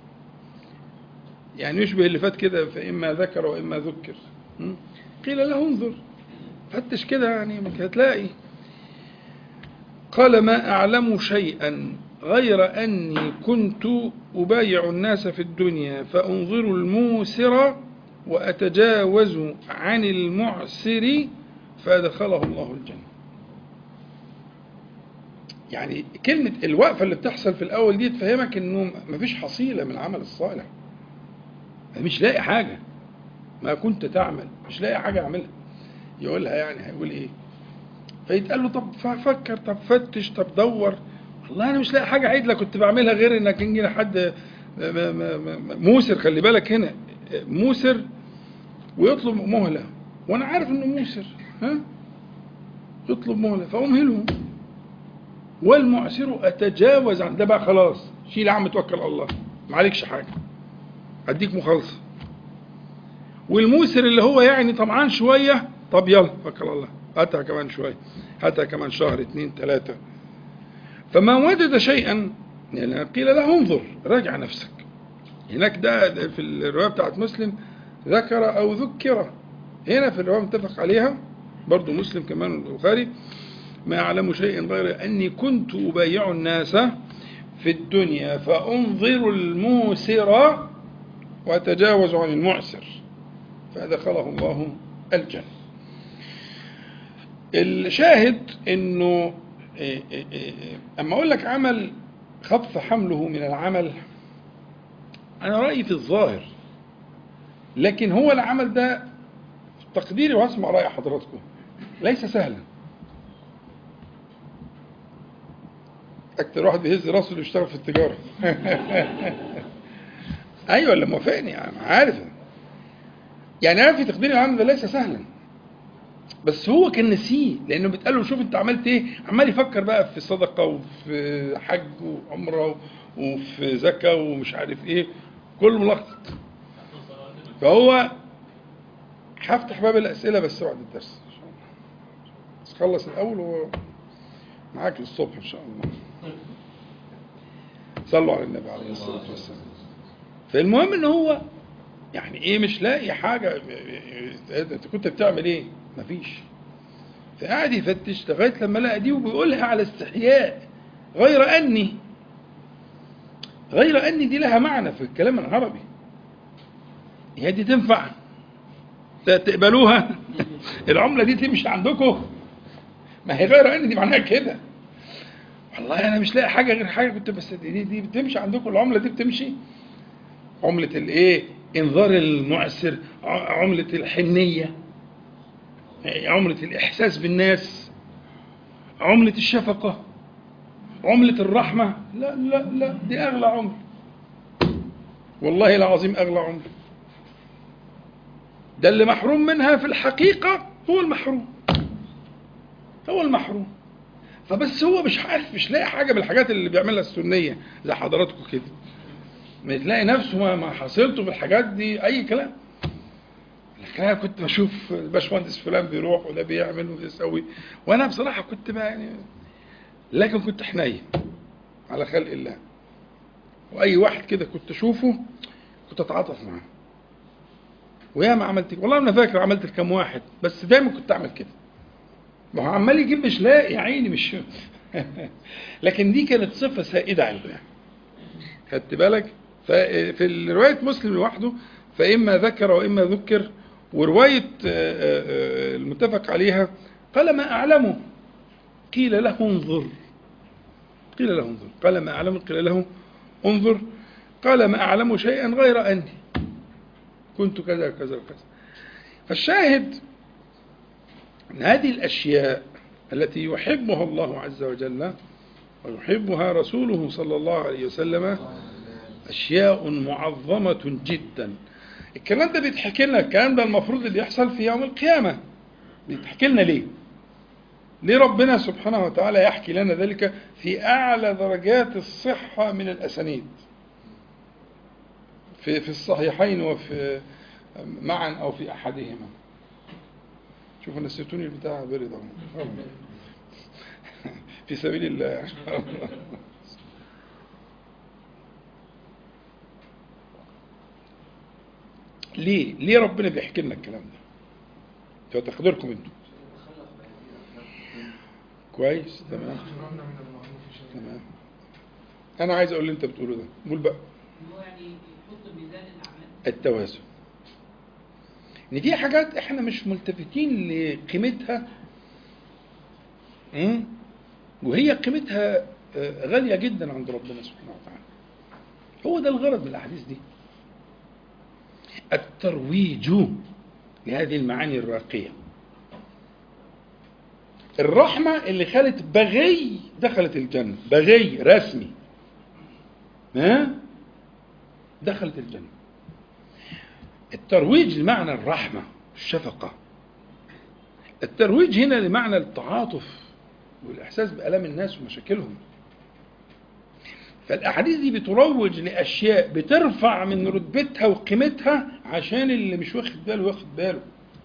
يعني يشبه اللي فات كده فإما ذكر وإما ذكر م? قيل له انظر فتش كده يعني مش هتلاقي قال ما أعلم شيئا غير أني كنت أبايع الناس في الدنيا فأنظر الموسر وأتجاوز عن المعسر فأدخله الله الجنة يعني كلمة الوقفة اللي بتحصل في الأول دي تفهمك إنه مفيش حصيلة من العمل الصالح مش لاقي حاجة ما كنت تعمل مش لاقي حاجة أعملها يقولها يعني هيقول إيه فيتقال له طب فكر طب فتش طب دور والله أنا مش لاقي حاجة عدلة كنت بعملها غير إنك يجي لحد موسر خلي بالك هنا موسر ويطلب مهلة وأنا عارف إنه موسر ها يطلب مهلة فأمهله والمعسر أتجاوز عن ده بقى خلاص شيل يا عم توكل على الله ما عليكش حاجة أديك مخلصة والموسر اللي هو يعني طمعان شوية طب يلا توكل على الله هاتها كمان شوية هاتها كمان شهر اتنين تلاتة فما وجد شيئا يعني قيل له انظر راجع نفسك هناك ده في الرواية بتاعت مسلم ذكر أو ذكر هنا في الرواية متفق عليها برضو مسلم كمان البخاري ما أعلم شيئا غير أني كنت أبايع الناس في الدنيا فأنظر الموسر وأتجاوز عن المعسر فأدخله الله الجنة الشاهد أنه أما أقول لك عمل خف حمله من العمل أنا رأيي في الظاهر لكن هو العمل ده تقديري واسمع رأي حضراتكم ليس سهلا أكتر واحد بيهز راسه اللي يشتغل في التجارة أيوة اللي موافقني يعني عارف يعني أنا في تقديري العمل ده ليس سهلا بس هو كان نسيه لأنه بيتقال له شوف أنت عملت إيه عمال يفكر بقى في صدقة وفي حج وعمرة وفي زكاة ومش عارف إيه كله ملخبط فهو هفتح باب الأسئلة بس بعد الدرس إن شاء الله بس خلص الأول ومعاك للصبح إن شاء الله صلوا على النبي عليه الصلاة والسلام فالمهم إن هو يعني إيه مش لاقي حاجة أنت كنت بتعمل إيه؟ مفيش فقعد يفتش لغاية لما لقى دي وبيقولها على استحياء غير أني غير أني دي لها معنى في الكلام العربي هي دي تنفع تقبلوها العملة دي تمشي عندكم ما هي غير أن دي معناها كده والله أنا مش لاقي حاجة غير حاجة كنت بس دي, دي بتمشي عندكم العملة دي بتمشي عملة الإيه إنذار المعسر عملة الحنية عملة الإحساس بالناس عملة الشفقة عملة الرحمة لا لا لا دي أغلى عملة والله العظيم أغلى عملة ده اللي محروم منها في الحقيقة هو المحروم هو المحروم فبس هو مش عارف مش لاقي حاجة من الحاجات اللي بيعملها السنية زي حضراتكم كده ما تلاقي نفسه ما حصلته في الحاجات دي أي كلام لكن أنا كنت بشوف الباشمهندس فلان بيروح وده بيعمل وده يسوي وأنا بصراحة كنت بقى يعني لكن كنت حنين على خلق الله وأي واحد كده كنت أشوفه كنت أتعاطف معاه ويا ما عملت كده والله انا فاكر عملت لكام واحد بس دايما كنت اعمل كده ما هو عمال يجيب مش لاقي يا عيني مش لكن دي كانت صفه سائده عنده يعني خدت بالك ففي روايه مسلم لوحده فإما ذكر وإما ذكر ورواية آه، آه، آه، المتفق عليها قال ما أعلمه قيل له انظر قيل له انظر قال ما أعلم قيل له انظر قال ما أعلم شيئا غير أني كنت كذا كذا كذا فالشاهد أن هذه الأشياء التي يحبها الله عز وجل ويحبها رسوله صلى الله عليه وسلم أشياء معظمة جدا الكلام ده بيتحكي لنا الكلام ده المفروض اللي يحصل في يوم القيامة بيتحكي لنا ليه ليه ربنا سبحانه وتعالى يحكي لنا ذلك في أعلى درجات الصحة من الأسانيد في في الصحيحين وفي معا أو في أحدهما شوفوا نسيتوني البتاع برد أهو. في سبيل الله ليه ليه ربنا بيحكي لنا الكلام ده في تقديركم انتم كويس تمام تمام انا عايز اقول اللي انت بتقوله ده قول بقى هو يعني يحط ميزان الاعمال التوازن ان في حاجات احنا مش ملتفتين لقيمتها مم؟ وهي قيمتها آه، غالية جدا عند ربنا سبحانه وتعالى هو ده الغرض من الأحاديث دي الترويج لهذه المعاني الراقية الرحمة اللي خلت بغي دخلت الجنة بغي رسمي ها دخلت الجنة الترويج لمعنى الرحمة الشفقة الترويج هنا لمعنى التعاطف والإحساس بألم الناس ومشاكلهم فالأحاديث دي بتروج لأشياء بترفع من رتبتها وقيمتها عشان اللي مش واخد باله واخد باله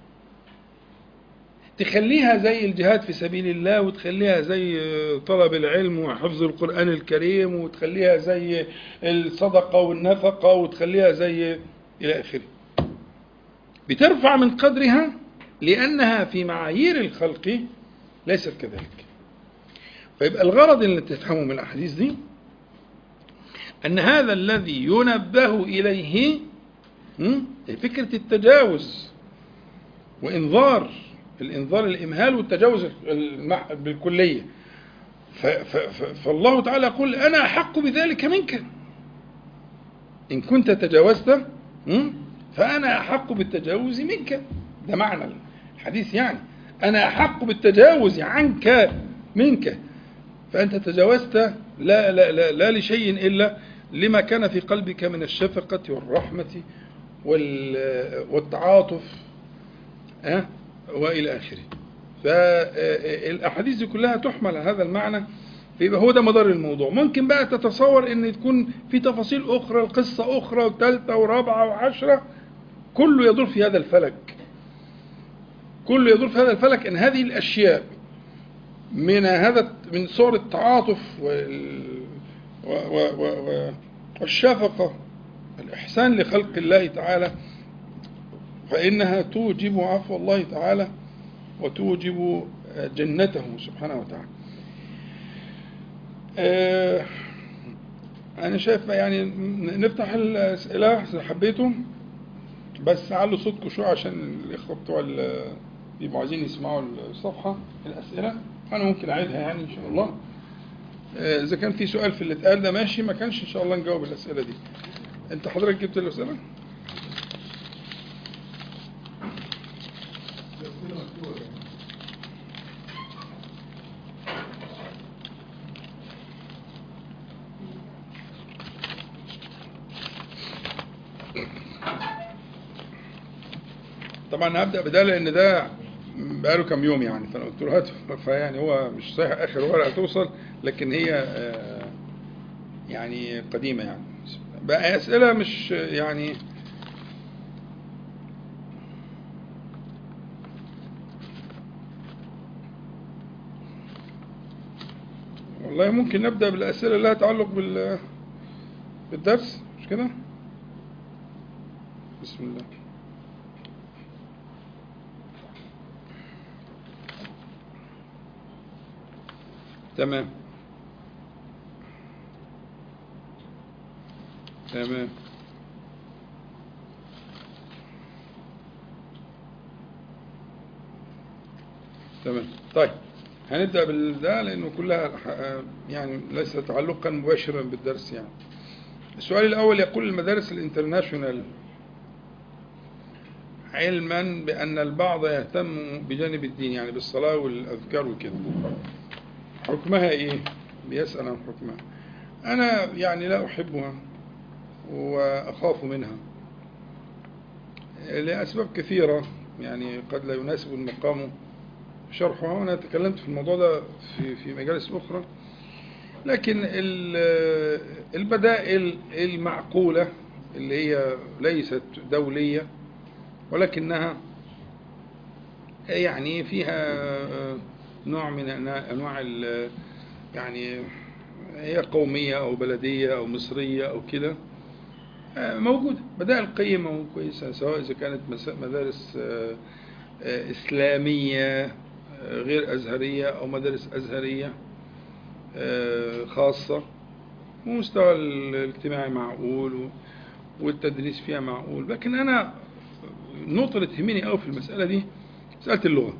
تخليها زي الجهاد في سبيل الله وتخليها زي طلب العلم وحفظ القرآن الكريم وتخليها زي الصدقة والنفقة وتخليها زي إلى آخره بترفع من قدرها لأنها في معايير الخلق ليست كذلك فيبقى الغرض اللي تفهمه من الأحاديث دي أن هذا الذي ينبه إليه م? فكرة التجاوز وإنذار الإنذار الإمهال والتجاوز المع- بالكلية ف- ف- ف- فالله تعالى يقول أنا أحق بذلك منك إن كنت تجاوزت م? فأنا أحق بالتجاوز منك ده معنى الحديث يعني أنا أحق بالتجاوز عنك منك فأنت تجاوزت لا, لا, لا, لا لشيء إلا لما كان في قلبك من الشفقة والرحمة وال- والتعاطف أه؟ وإلى آخره فالأحاديث دي كلها تحمل على هذا المعنى فيبقى هو ده مدار الموضوع ممكن بقى تتصور ان تكون في تفاصيل اخرى القصة اخرى وثالثة ورابعة وعشرة كله يدور في هذا الفلك كله يدور في هذا الفلك ان هذه الاشياء من هذا من صور التعاطف وال و و و و والشفقة الإحسان لخلق الله تعالى فإنها توجب عفو الله تعالى وتوجب جنته سبحانه وتعالى آه، أنا شايف يعني نفتح الأسئلة إذا حبيتوا بس علوا صوتكم شوية عشان الإخوة بتوع ال- بيبقوا عايزين يسمعوا الصفحة الأسئلة أنا ممكن أعيدها يعني إن شاء الله آه، إذا كان في سؤال في اللي اتقال ده ماشي ما كانش إن شاء الله نجاوب الأسئلة دي أنت حضرتك جبت الأسئلة؟ طبعا هبدا بده لان ده بقاله كام يوم يعني فانا قلت له هاته فيعني هو مش صحيح اخر ورقه توصل لكن هي آه، يعني قديمه يعني بقى اسئله مش يعني والله ممكن نبدا بالاسئله اللي لها تعلق بال بالدرس مش كده بسم الله تمام تمام تمام طيب هنبدأ بالده لأنه كلها ح- يعني ليس تعلقا مباشرا بالدرس يعني السؤال الأول يقول المدارس الانترناشونال علما بأن البعض يهتم بجانب الدين يعني بالصلاة والأذكار وكده حكمها إيه؟ بيسأل عن حكمها أنا يعني لا أحبها وأخاف منها لأسباب كثيرة يعني قد لا يناسب المقام شرحها وأنا تكلمت في الموضوع ده في في مجالس أخرى لكن ال- البدائل المعقولة اللي هي ليست دولية ولكنها يعني فيها نوع من أنا- أنواع ال- يعني هي قومية أو بلدية أو مصرية أو كده آه، موجودة بدائل قيمة وكويسة سواء إذا كانت مس- مدارس آه، آه، إسلامية آه، غير أزهرية أو مدارس أزهرية آه، خاصة ومستوى الاجتماعي معقول و- والتدريس فيها معقول لكن أنا النقطة اللي تهمني أوي في المسألة دي مسألة اللغة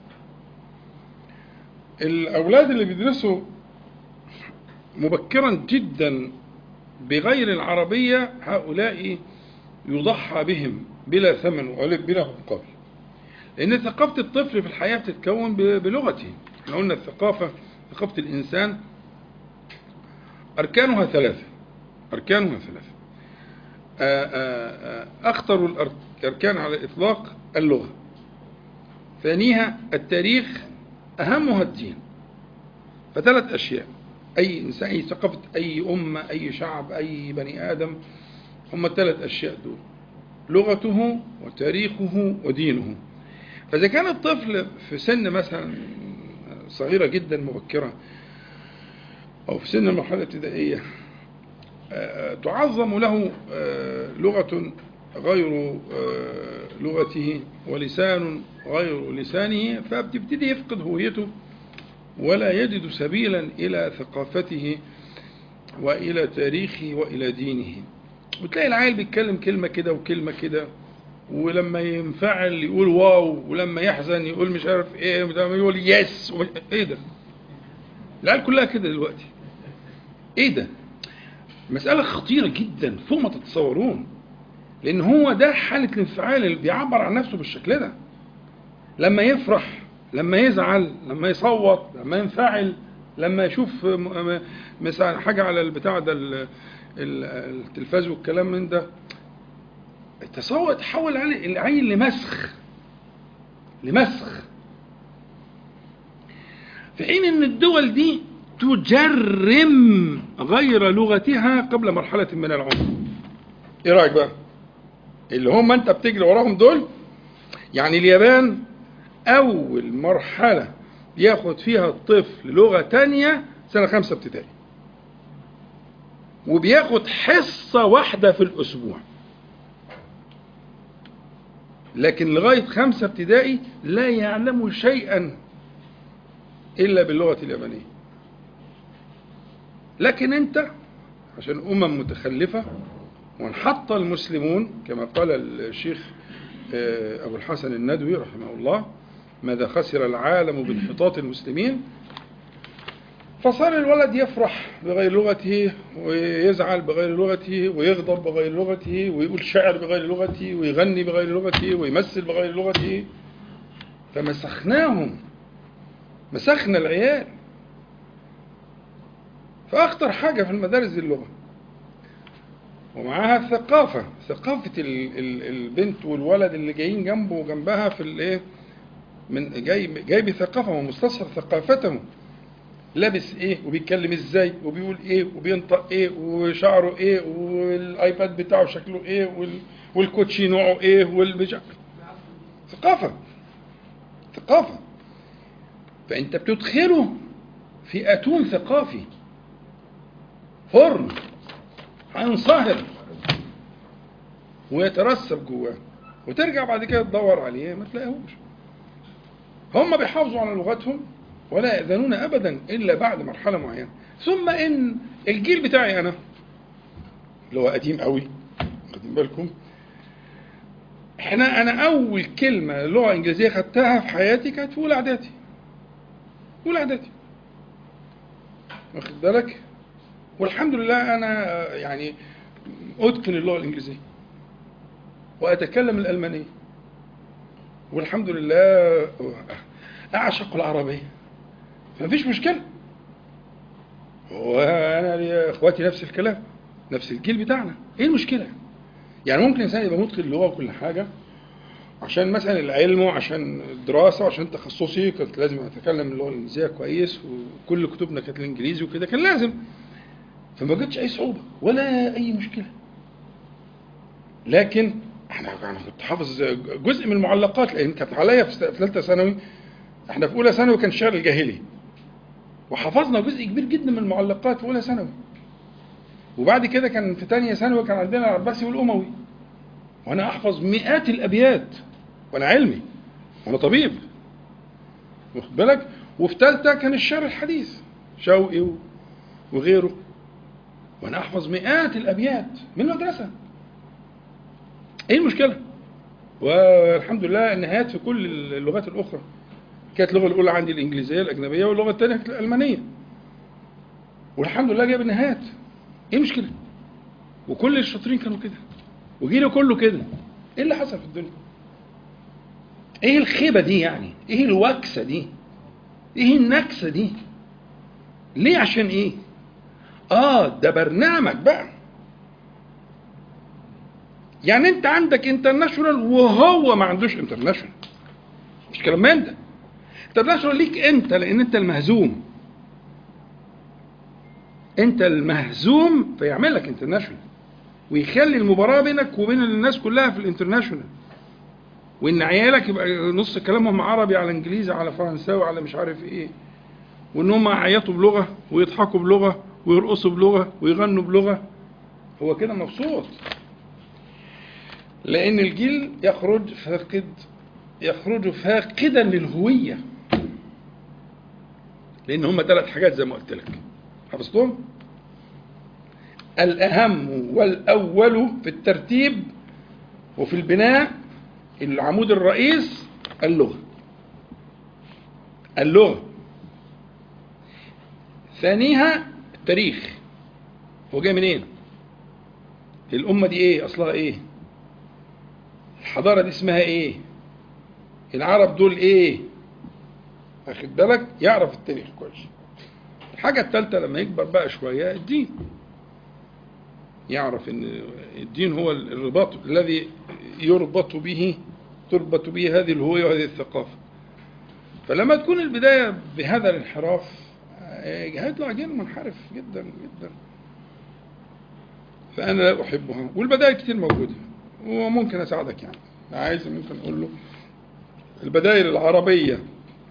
الأولاد اللي بيدرسوا مبكرا جدا بغير العربية هؤلاء يضحى بهم بلا ثمن وبلا مقابل لأن ثقافة الطفل في الحياة بتتكون ب- بلغته احنا قلنا الثقافة ثقافة الإنسان أركانها ثلاثة أركانها ثلاثة آه، آه، آه، أخطر الأرك- الأركان على الإطلاق اللغة ثانيها التاريخ أهمها الدين فثلاث أشياء أي إنسان أي ثقافة أي أمة أي شعب أي بني آدم هم الثلاث أشياء دول لغته وتاريخه ودينه فإذا كان الطفل في سن مثلا صغيرة جدا مبكرة أو في سن المرحلة الابتدائية آه، تعظم له آه، لغة غير آه، لغته ولسان غير لسانه فبتبتدي يفقد هويته ولا يجد سبيلا إلى ثقافته وإلى تاريخه وإلى دينه وتلاقي العيل بيتكلم كلمة كده وكلمة كده ولما ينفعل يقول واو ولما يحزن يقول مش عارف ايه ولما يقول يس ومش- ايه ده العيال كلها كده دلوقتي ايه ده مسألة خطيرة جدا فوق ما تتصورون لأن هو ده حالة الانفعال اللي بيعبر عن نفسه بالشكل ده لما يفرح لما يزعل لما يصوت لما ينفعل لما يشوف م- م- مثلا حاجة على البتاع ده ال- ال- التلفاز والكلام من ده التصور تحول عليه العين لمسخ لمسخ في حين ان الدول دي تجرم غير لغتها قبل مرحلة من العمر ايه رأيك بقى اللي هم انت بتجري وراهم دول يعني اليابان اول مرحلة ياخد فيها الطفل لغة تانية سنة خمسة ابتدائي وبياخد حصة واحدة في الأسبوع لكن لغاية خمسة ابتدائي لا يعلم شيئا إلا باللغة اليابانية لكن أنت عشان أمم متخلفة وانحط المسلمون كما قال الشيخ آه، أبو الحسن الندوي رحمه الله ماذا خسر العالم بانحطاط المسلمين فصار الولد يفرح بغير لغته ويزعل بغير لغته ويغضب بغير لغته ويقول شعر بغير لغته ويغني بغير لغته ويمثل بغير لغته فمسخناهم مسخنا العيال فأخطر حاجة في المدارس دي اللغة ومعاها الثقافة ثقافة ال- ال- البنت والولد اللي جايين جنبه وجنبها في الايه من جاي جاي بثقافة ومستصحر ثقافته لابس ايه وبيتكلم ازاي وبيقول ايه وبينطق ايه وشعره ايه والايباد بتاعه شكله ايه وال- والكوتشي نوعه ايه والبج... ثقافة ثقافة فانت بتدخله في اتون ثقافي فرن هينصهر ويترسب جواه وترجع بعد كده تدور عليه ما تلاقيهوش هم بيحافظوا على لغتهم ولا يأذنون أبدا إلا بعد مرحلة معينة ثم إن الجيل بتاعي أنا اللي هو قديم قوي واخدين بالكم احنا انا اول كلمه لغه انجليزيه خدتها في حياتي كانت في اولى اعدادي أولى إعدادي واخد بالك والحمد لله أنا آه، يعني أتقن اللغة الإنجليزية وأتكلم الألمانية والحمد لله أعشق العربية فمفيش مشكلة وأنا لي إخواتي نفس الكلام نفس الجيل بتاعنا إيه المشكلة؟ يعني ممكن إنسان يبقى متقن اللغة وكل حاجة عشان مثلا العلم وعشان الدراسة وعشان تخصصي كنت لازم أتكلم اللغة الإنجليزية كويس وكل كتبنا كانت الإنجليزي وكده كان لازم فما جتش أي صعوبة ولا أي مشكلة لكن احنا انا كنت حافظ جزء من المعلقات لان كانت عليا في ثالثه ثانوي احنا في اولى ثانوي كان الشعر الجاهلي وحفظنا جزء كبير جدا من المعلقات في اولى ثانوي وبعد كده كان في ثانيه ثانوي كان عندنا العباسي والاموي وانا احفظ مئات الابيات وانا علمي وانا طبيب واخد بالك وفي ثالثه كان الشعر الحديث شوقي و- وغيره وانا احفظ مئات الابيات من المدرسه ايه المشكله والحمد لله النهايات في كل اللغات الاخرى كانت اللغه الاولى عندي الانجليزيه الاجنبيه واللغه الثانيه كانت الالمانيه والحمد لله جايب النهايات ايه المشكله وكل الشاطرين كانوا كده وجيلي كله كده ايه اللي حصل في الدنيا ايه الخيبه دي يعني ايه الوكسه دي ايه النكسه دي ليه عشان ايه اه ده برنامج بقى يعني انت عندك انترناشونال وهو ما عندوش انترناشونال مش كلام من ده انترناشونال ليك انت لان انت المهزوم انت المهزوم فيعمل لك انترناشونال ويخلي المباراه بينك وبين الناس كلها في الانترناشونال وان عيالك يبقى نص كلامهم عربي على انجليزي على فرنساوي على مش عارف ايه وان هم يعيطوا بلغه ويضحكوا بلغه ويرقصوا بلغه ويغنوا بلغه هو كده مبسوط لأن الجيل يخرج فاقد يخرج فاقدا للهوية لأن هم ثلاث حاجات زي ما قلت لك حفظتهم؟ الأهم والأول في الترتيب وفي البناء العمود الرئيس اللغة اللغة ثانيها التاريخ هو جاي منين؟ الأمة دي إيه؟ أصلها إيه؟ الحضارة دي اسمها ايه العرب دول ايه واخد بالك يعرف التاريخ كويس الحاجة الثالثة لما يكبر بقى شوية الدين يعرف ان الدين هو الرباط الذي يربط به تربط به هذه الهوية وهذه الثقافة فلما تكون البداية بهذا الانحراف آه، هيطلع جيل منحرف جدا جدا فأنا لا أحبها والبدائل كتير موجودة وممكن أساعدك يعني عايز ممكن أقول له البدائل العربية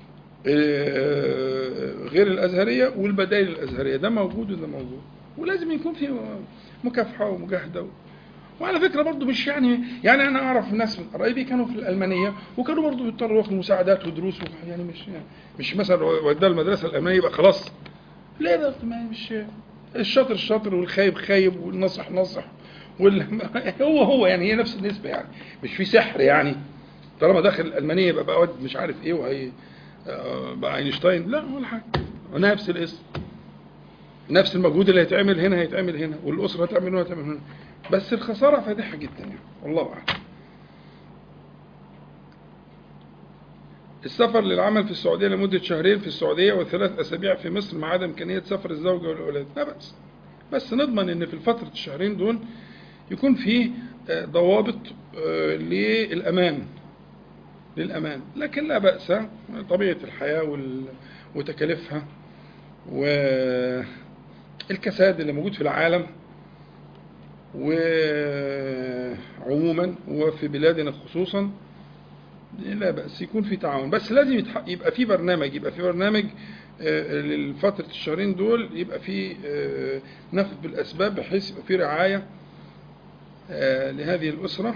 آه، غير الأزهرية والبدائل الأزهرية ده موجود وده موجود ولازم يكون في مكافحة ومجاهدة وعلى فكرة برضو مش يعني يعني أنا أعرف ناس من قرايبي كانوا في الألمانية وكانوا برضو بيضطروا ياخدوا مساعدات ودروس وح- يعني مش يعني مش مثلا وداه المدرسة الألمانية يبقى خلاص لا ده ما مش الشاطر شاطر والخايب خايب والناصح ناصح وال... هو هو يعني هي نفس النسبة يعني مش في سحر يعني طالما داخل الألمانية يبقى بقى واد مش عارف إيه وهي آه، بقى أينشتاين لا ولا حاجة نفس الاسم نفس المجهود اللي هيتعمل هنا هيتعمل هنا والأسرة هتعمل هنا هتعمل هنا بس الخسارة فادحة جدا يعني والله أعلم السفر للعمل في السعودية لمدة شهرين في السعودية وثلاث أسابيع في مصر مع عدم إمكانية سفر الزوجة والأولاد لا بأس بس نضمن إن في الفترة الشهرين دول يكون في آه، ضوابط آه، للأمان للأمان لكن لا بأس طبيعة الحياة وال- وتكاليفها والكساد اللي موجود في العالم وعموما وفي بلادنا خصوصا لا بأس يكون في تعاون بس لازم يتح- يبقى في برنامج يبقى في برنامج آه، للفترة الشهرين دول يبقى في آه، ناخد بالأسباب بحيث يبقى في رعاية آه، لهذه الأسرة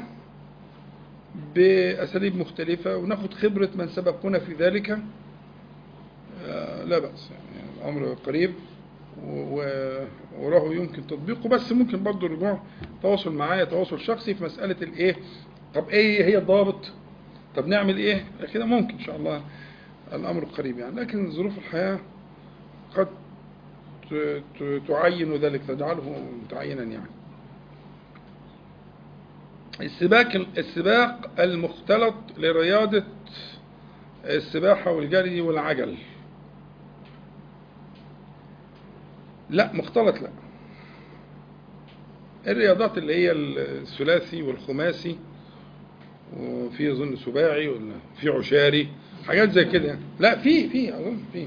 بأساليب مختلفة وناخد خبرة من سبقونا في ذلك آه، لا بأس يعني الأمر قريب و- وراه يمكن تطبيقه بس ممكن برضه الرجوع تواصل معايا تواصل شخصي في مسألة الإيه طب إيه هي الضابط طب نعمل إيه كده ممكن إن شاء الله الأمر قريب يعني لكن ظروف الحياة قد ت- ت- تعين ذلك تجعله متعينا يعني السباق السباق المختلط لرياضة السباحة والجري والعجل لا مختلط لا الرياضات اللي هي الثلاثي والخماسي وفي اظن سباعي ولا في عشاري حاجات زي كده يعني. لا في في اظن في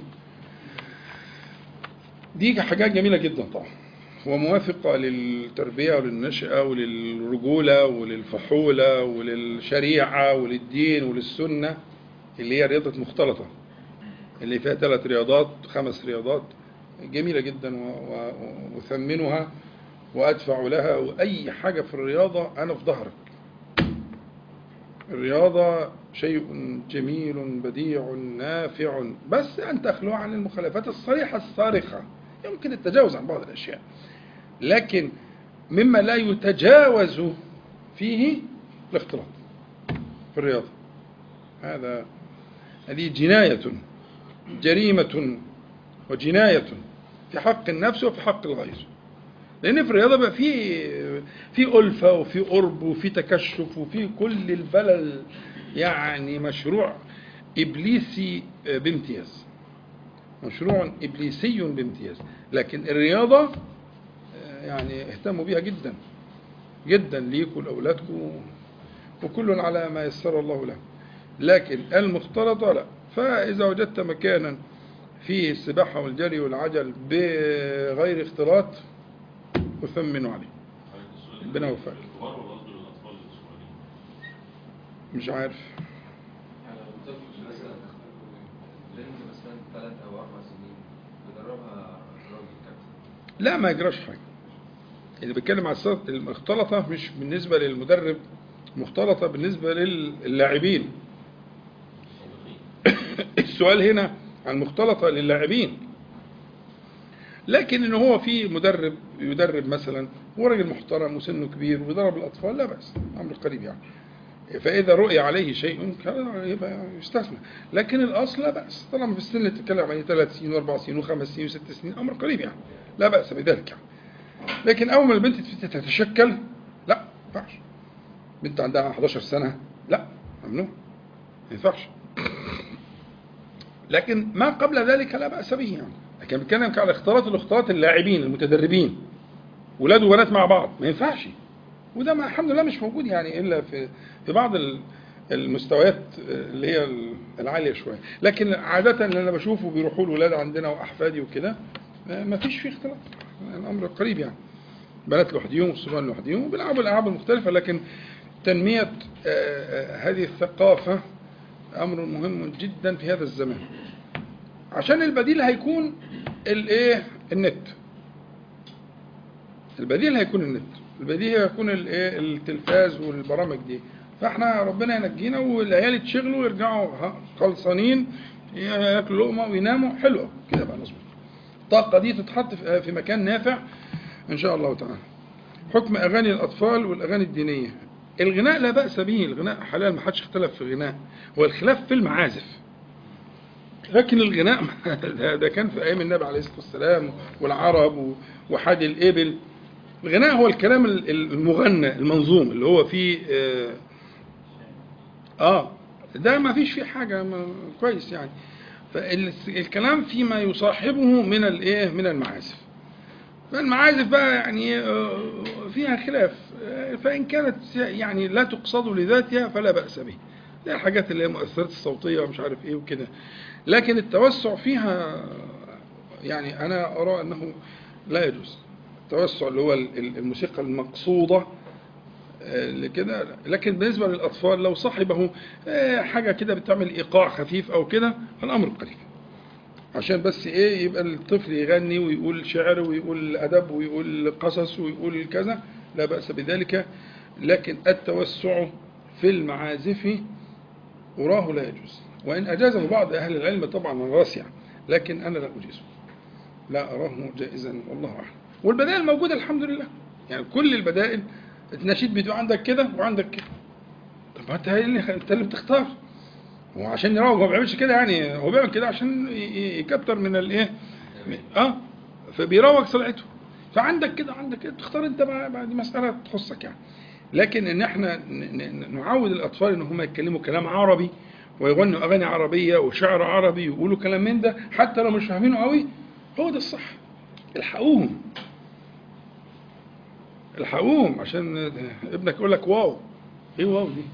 دي حاجات جميله جدا طبعا وموافقه للتربيه وللنشأه وللرجوله وللفحوله وللشريعه وللدين وللسنه اللي هي رياضه مختلطه اللي فيها ثلاث رياضات خمس رياضات جميله جدا و- و- وأثمنها وادفع لها واي حاجه في الرياضه انا في ظهرك الرياضة شيء جميل بديع نافع بس أن تخلو عن المخالفات الصريحة الصارخة يمكن التجاوز عن بعض الأشياء لكن مما لا يتجاوز فيه الاختلاط في الرياضة هذا هذه جناية جريمة وجناية في حق النفس وفي حق الغير لان في الرياضه بقى في في الفه وفي قرب وفي تكشف وفي كل البلل يعني مشروع ابليسي بامتياز مشروع ابليسي بامتياز لكن الرياضه آه، يعني اهتموا بيها جدا جدا ليكوا لاولادكم وكل على ما يسر الله له لكن المختلطه لا فاذا وجدت مكانا فيه السباحه والجري والعجل بغير اختلاط أثمن عليه ربنا يوفقك الكبار ولا قصده للاطفال الصغيرين؟ مش عارف يعني لو طفل مثلا بنت مثلا ثلاث او اربع سنين بيدربها راجل كابتن لا ما يجراش حاجة اللي بيتكلم على الصوت المختلطة مش بالنسبة للمدرب مختلطة بالنسبة للاعبين السؤال هنا عن مختلطة للاعبين لكن ان هو في مدرب يدرب مثلا هو راجل محترم وسنه كبير ويدرب الاطفال لا باس امر قريب يعني فاذا رؤي عليه شيء كان يبقى يستثنى لكن الاصل لا باس طالما في السن اللي تتكلم عليه ثلاث سنين واربع سنين وخمس سنين وست سنين امر قريب يعني لا باس بذلك يعني لكن اول ما البنت تبتدي تتشكل لا ما ينفعش بنت عندها 11 سنه لا ممنوع ما ينفعش لكن ما قبل ذلك لا باس به يعني لكن بنتكلم على اختلاط الاختلاط اللاعبين المتدربين ولاد وبنات مع بعض ما ينفعش وده ما الحمد لله مش موجود يعني الا في في بعض ال- المستويات اللي هي العاليه شويه لكن عاده اللي انا بشوفه بيروحوا الولاد عندنا واحفادي وكده ما فيش فيه اختلاط الامر قريب يعني بنات لوحديهم والصبيان لوحديهم وبيلعبوا الالعاب المختلفه لكن تنميه آه، آه، هذه الثقافه امر مهم جدا في هذا الزمان عشان البديل هيكون الايه النت البديل هيكون النت البديل هيكون الايه التلفاز والبرامج دي فاحنا ربنا ينجينا والعيال يتشغلوا ويرجعوا ها- خلصانين ياكلوا لقمه ويناموا حلوه كده بقى نظبط الطاقه دي تتحط في في مكان نافع ان شاء الله تعالى حكم اغاني الاطفال والاغاني الدينيه الغناء لا باس به الغناء حلال ما حدش اختلف في الغناء هو الخلاف في المعازف لكن الغناء ده ده كان في ايام النبي عليه الصلاه والسلام والعرب و- وحادي الابل الغناء هو الكلام ال- ال- المغنى المنظوم اللي هو فيه اه, آه ده ما فيش فيه حاجه ما كويس يعني فالكلام فيما يصاحبه من الايه من المعازف فالمعازف بقى يعني آه، فيها خلاف آه، فإن كانت يعني لا تقصد لذاتها فلا بأس به زي الحاجات اللي هي مؤثرات الصوتية ومش عارف إيه وكده لكن التوسع فيها يعني أنا أرى أنه لا يجوز التوسع اللي هو ال- ال- الموسيقى المقصودة آه، اللي كده لكن بالنسبة للأطفال لو صاحبه آه، حاجة كده بتعمل إيقاع خفيف أو كده فالأمر قريب عشان بس ايه يبقى الطفل يغني ويقول شعر ويقول ادب ويقول قصص ويقول كذا لا باس بذلك لكن التوسع في المعازف اراه لا يجوز وان اجازه بعض اهل العلم طبعا من راسي يعني لكن انا لا اجيزه لا اراه جائزا والله اعلم والبدائل موجوده الحمد لله يعني كل البدائل النشيد بيبقى عندك كده وعندك كده طب ما انت اللي انت اللي بتختار هو عشان يروج هو ما بيعملش كده يعني هو بيعمل كده عشان ي- ي- يكتر من الايه اه فبيروج سلعته فعندك كده عندك كده تختار انت بقى بقى دي مساله تخصك يعني لكن ان احنا ن- ن- نعود الاطفال ان هم يتكلموا كلام عربي ويغنوا اغاني عربيه وشعر عربي ويقولوا كلام من ده حتى لو مش فاهمينه قوي هو ده الصح الحقوهم الحقوهم عشان ابنك يقول لك واو ايه واو دي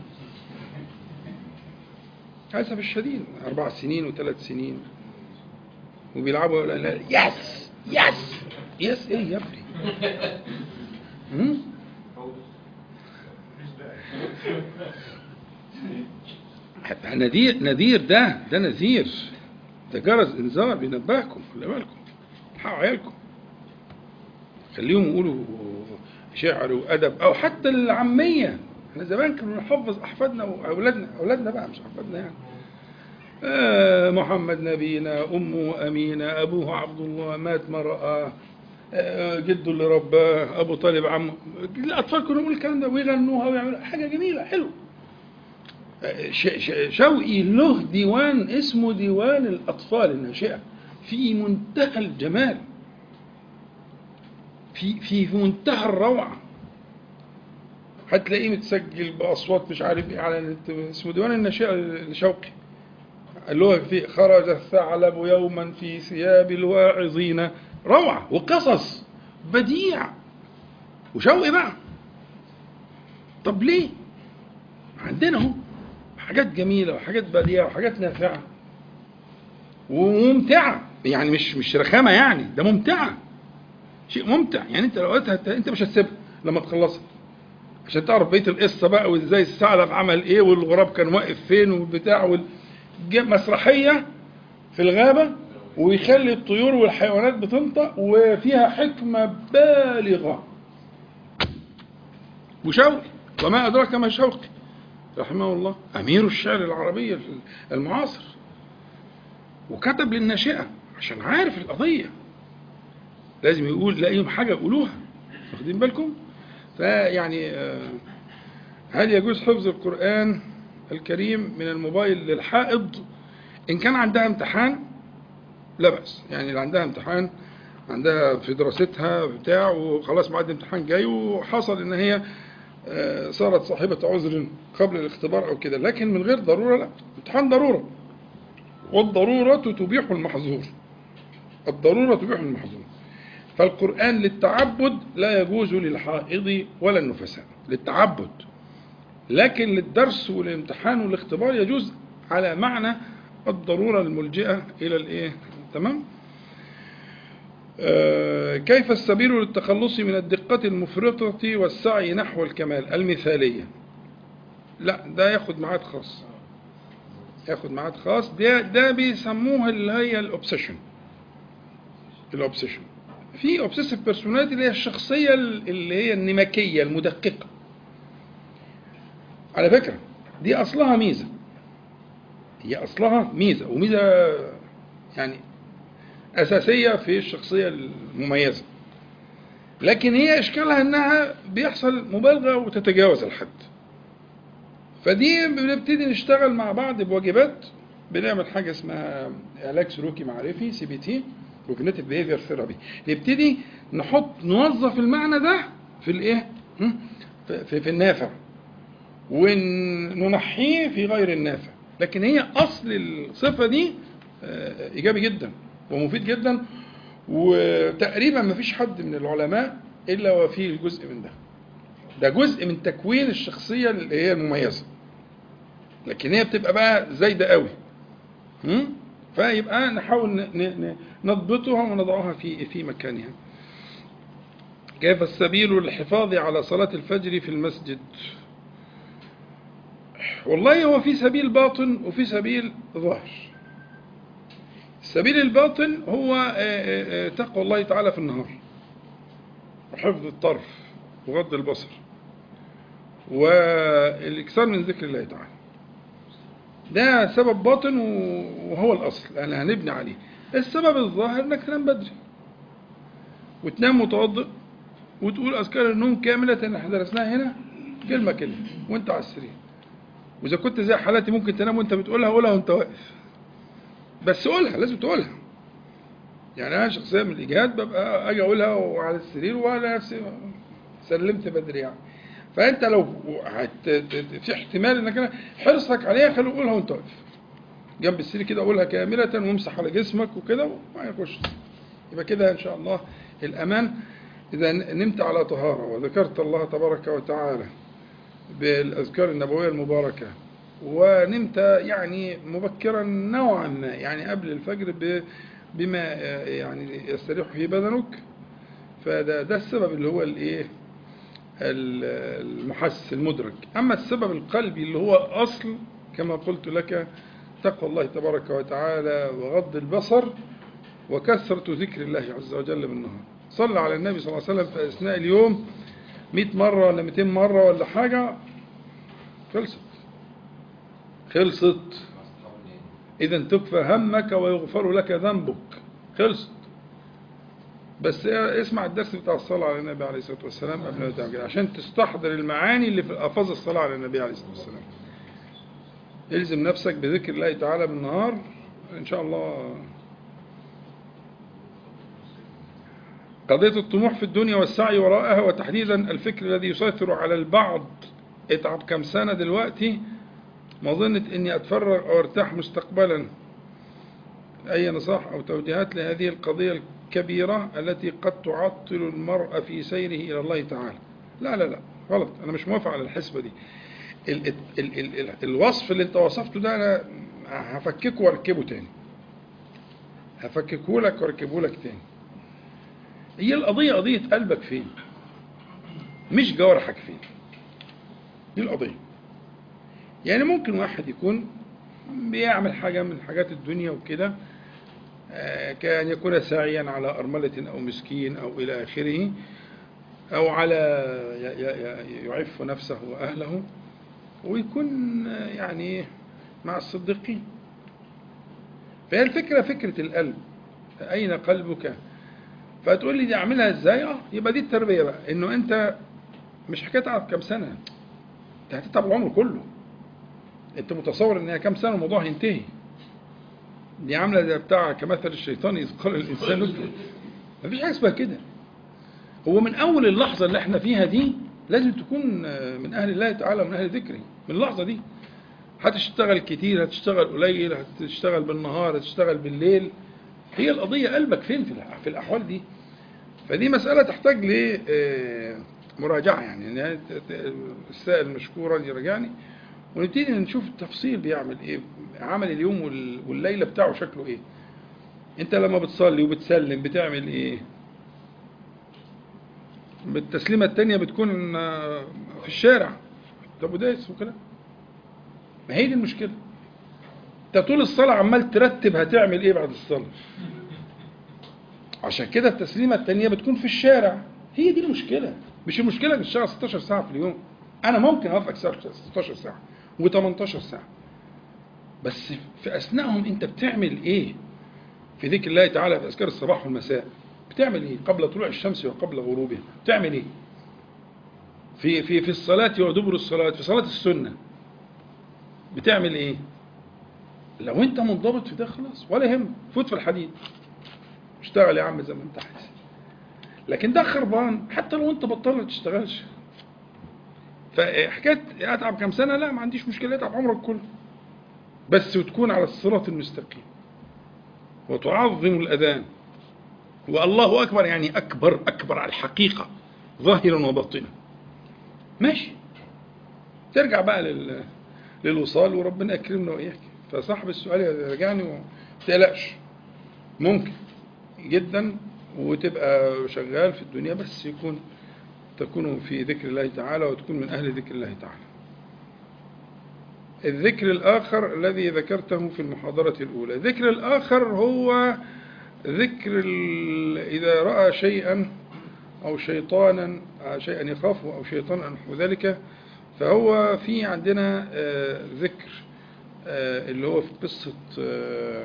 للاسف الشديد اربع سنين وثلاث سنين وبيلعبوا لا لا يس يس يس ايه يا ابني هم؟ حتى نذير نذير ده ده نذير ده جرس انذار بينبهكم خلي بالكم الحقوا عيالكم خليهم يقولوا شعر وادب او حتى العاميه احنا زمان كنا نحفظ احفادنا واولادنا اولادنا بقى مش احفادنا يعني آه محمد نبينا امه امينه ابوه عبد الله مات مرأة آه جده اللي رباه ابو طالب عمه الاطفال كانوا يقولوا الكلام ده ويغنوها ويعملوا حاجه جميله حلو ش- ش- شوقي له ديوان اسمه ديوان الأطفال الناشئة في منتهى الجمال في في في منتهى الروعة هتلاقيه متسجل بأصوات مش عارف ايه على النت اسمه ديوان الناشئة لشوقي اللي هو في خرج الثعلب يوما في ثياب الواعظين روعة وقصص بديع وشوقي بقى طب ليه؟ عندنا اهو حاجات جميلة وحاجات بديعة وحاجات نافعة وممتعة يعني مش مش رخامة يعني ده ممتعة شيء ممتع يعني انت لو قلتها انت مش هتسيبها لما تخلصها عشان تعرف بقية القصة بقى وازاي الثعلب عمل ايه والغراب كان واقف فين والبتاع وال... ج- مسرحية في الغابة ويخلي الطيور والحيوانات بتنطق وفيها حكمة بالغة وشوقي وما أدراك ما شوقي رحمه الله أمير الشعر العربي المعاصر وكتب للناشئة عشان عارف القضية لازم يقول لاقيهم حاجة يقولوها واخدين بالكم فيعني آه، هل يجوز حفظ القرآن الكريم من الموبايل للحائض إن كان عندها امتحان لا بأس يعني اللي عندها امتحان عندها في دراستها بتاع وخلاص ميعاد الامتحان جاي وحصل ان هي آه، صارت صاحبة عذر قبل الاختبار او كده لكن من غير ضرورة لا امتحان ضرورة والضرورة تبيح المحظور الضرورة تبيح المحظور فالقرآن للتعبد لا يجوز للحائض ولا النفساء للتعبد لكن للدرس والامتحان والاختبار يجوز على معنى الضرورة الملجئة إلى الإيه تمام آه، كيف السبيل للتخلص من الدقة المفرطة والسعي نحو الكمال المثالية لا ده ياخد ميعاد خاص ياخد ميعاد خاص ده ده بيسموها اللي هي الاوبسيشن الاوبسيشن في اوبسيسيف بيرسوناليتي اللي هي الشخصية اللي هي النمكية المدققة على فكرة دي أصلها ميزة هي أصلها ميزة وميزة يعني أساسية في الشخصية المميزة لكن هي إشكالها إنها بيحصل مبالغة وتتجاوز الحد فدي بنبتدي نشتغل مع بعض بواجبات بنعمل حاجة اسمها علاج سلوكي معرفي سي بي تي كوجنيتيف بيهيفير ثيرابي نبتدي نحط نوظف المعنى ده في الايه؟ هم؟ في, في, في النافع وننحيه في غير النافع لكن هي اصل الصفه دي آه، ايجابي جدا ومفيد جدا وتقريبا ما فيش حد من العلماء الا وفيه جزء من ده ده جزء من تكوين الشخصيه اللي هي المميزه لكن هي بتبقى بقى زايده قوي هم؟ فيبقى نحاول ن- ن- ن- نضبطها ونضعها في في مكانها كيف السبيل للحفاظ على صلاة الفجر في المسجد والله هو في سبيل باطن وفي سبيل ظاهر السبيل الباطن هو آه، آه، آه، تقوى الله تعالى في النهار وحفظ الطرف وغض البصر والإكثار من ذكر الله تعالى ده سبب باطن و- وهو الأصل أنا هنبني عليه السبب الظاهر إنك تنام بدري وتنام متوضئ وتقول أذكار النوم كاملة اللي احنا درسناها هنا كلمة كلمة وأنت على السرير وإذا كنت زي حالتي ممكن تنام وأنت بتقولها قولها وأنت واقف بس قولها لازم تقولها يعني أنا شخصيا من الإجهاد ببقى أجي أقولها وعلى السرير وأنا نفسي سلمت بدري يعني فأنت لو هت... في احتمال إنك أنا حرصك عليها خليه قولها وأنت واقف جنب السرير كده قولها كاملة وامسح على جسمك وكده وما يخش يبقى كده إن شاء الله الأمان إذا نمت على طهارة وذكرت الله تبارك وتعالى بالأذكار النبوية المباركة ونمت يعني مبكرا نوعا ما يعني قبل الفجر ب- بما يعني يستريح فيه بدنك فده ده السبب اللي هو الايه ال- المحس المدرك أما السبب القلبي اللي هو أصل كما قلت لك تقوى الله تبارك وتعالى وغض البصر وكثرة ذكر الله عز وجل بالنهار صلى على النبي صلى الله عليه وسلم في أثناء اليوم 100 مرة ولا 200 مرة ولا حاجة خلصت خلصت مع أصحاب النادي إذا تكفى همك ويغفر لك ذنبك خلصت بس اسمع الدرس بتاع الصلاة على النبي عليه الصلاة والسلام قبل ما تعمل عشان تستحضر المعاني اللي في ألفاظ الصلاة على النبي عليه الصلاة والسلام الزم نفسك بذكر الله تعالى بالنهار إن شاء الله قضية الطموح في الدنيا والسعي وراءها وتحديدا الفكر الذي يسيطر على البعض اتعب كم سنة دلوقتي مظنة اني اتفرغ او ارتاح مستقبلا اي نصاح او توجيهات لهذه القضية الكبيرة التي قد تعطل المرء في سيره الى الله تعالى لا لا لا غلط انا مش موافق على الحسبة دي ال ال ال ال ال الوصف اللي انت وصفته ده انا هفككه واركبه تاني هفككه لك واركبه لك تاني هي القضية قضية قلبك فين مش جوارحك فين دي القضية يعني ممكن واحد يكون بيعمل حاجة من حاجات الدنيا وكده آه، كأن يكون ساعيا على أرملة أو مسكين أو إلى آخره أو على ي- ي- ي- يعف نفسه وأهله ويكون آه، يعني مع الصديقين فهي الفكرة فكرة القلب أين قلبك فتقول لي دي أعملها إزاي اه يبقى دي التربية بقى إنه أنت مش حكاية تعب كام سنة أنت هتتعب العمر كله انت متصور ان هي كام سنه الموضوع هينتهي دي عامله زي بتاع كمثل الشيطان اذ قال الانسان اكفر مفيش حاجه اسمها كده هو من اول اللحظه اللي احنا فيها دي لازم تكون من اهل الله تعالى ومن اهل ذكره من اللحظه دي هتشتغل كتير هتشتغل قليل هتشتغل بالنهار هتشتغل بالليل هي القضيه قلبك فين في الأح- في الاحوال دي فدي مساله تحتاج لمراجعه يعني إن هي ت- ت- السائل مشكورا يراجعني ونبتدي نشوف التفصيل بيعمل ايه عمل اليوم وال- والليله بتاعه شكله ايه انت لما بتصلي وبتسلم بتعمل ايه بالتسليمه التانية بتكون آه، في الشارع طب وده اسمه كده ما هي دي المشكله انت طول الصلاه عمال ترتب هتعمل ايه بعد الصلاه عشان كده التسليمه التانية بتكون في الشارع هي دي المشكله مش المشكله انك تشتغل 16 ساعه في اليوم انا ممكن اوافقك 16 ساعه و18 ساعه بس في اثناءهم انت بتعمل ايه في ذكر الله تعالى في اذكار الصباح والمساء بتعمل ايه قبل طلوع الشمس وقبل غروبها بتعمل ايه في في في الصلاه ودبر الصلاه في صلاه السنه بتعمل ايه لو انت منضبط في ده خلاص ولا يهم فوت في الحديد اشتغل يا عم زي ما انت عايز لكن ده خربان حتى لو انت بطلت ما تشتغلش فحكايه اتعب كام سنه لا ما عنديش مشكله اتعب عمرك كله بس وتكون على الصراط المستقيم وتعظم الاذان والله اكبر يعني اكبر اكبر على الحقيقه ظاهرا وباطنا ماشي ترجع بقى لل... للوصال وربنا يكرمنا واياك فصاحب السؤال يرجعني وما تقلقش ممكن جدا وتبقى شغال في الدنيا بس يكون تكون في ذكر الله تعالى وتكون من أهل ذكر الله تعالى الذكر الآخر الذي ذكرته في المحاضرة الأولى الذكر الآخر هو ذكر ال- إذا رأى شيئا أو شيطانا آه، شيئا يخافه أو شيطانا نحو ذلك فهو في عندنا آه، ذكر آه، اللي هو في قصة آه،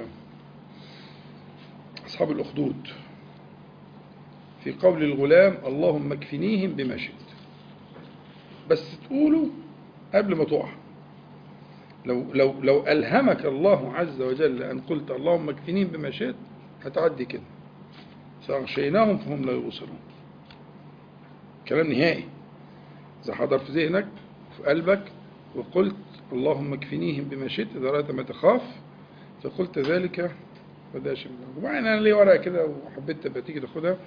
أصحاب الأخدود في قول الغلام اللهم اكفنيهم بما شئت بس تقولوا قبل ما تقع لو لو لو ألهمك الله عز وجل أن قلت اللهم اكفنيهم بما شئت هتعدي كده فأغشيناهم فهم لا يبصرون كلام نهائي إذا حضر في ذهنك في قلبك وقلت اللهم اكفنيهم بما شئت إذا رأيت ما تخاف فقلت ذلك فده شيء وبعدين أنا ليه ورقة كده وحبيت تبقى تيجي تاخدها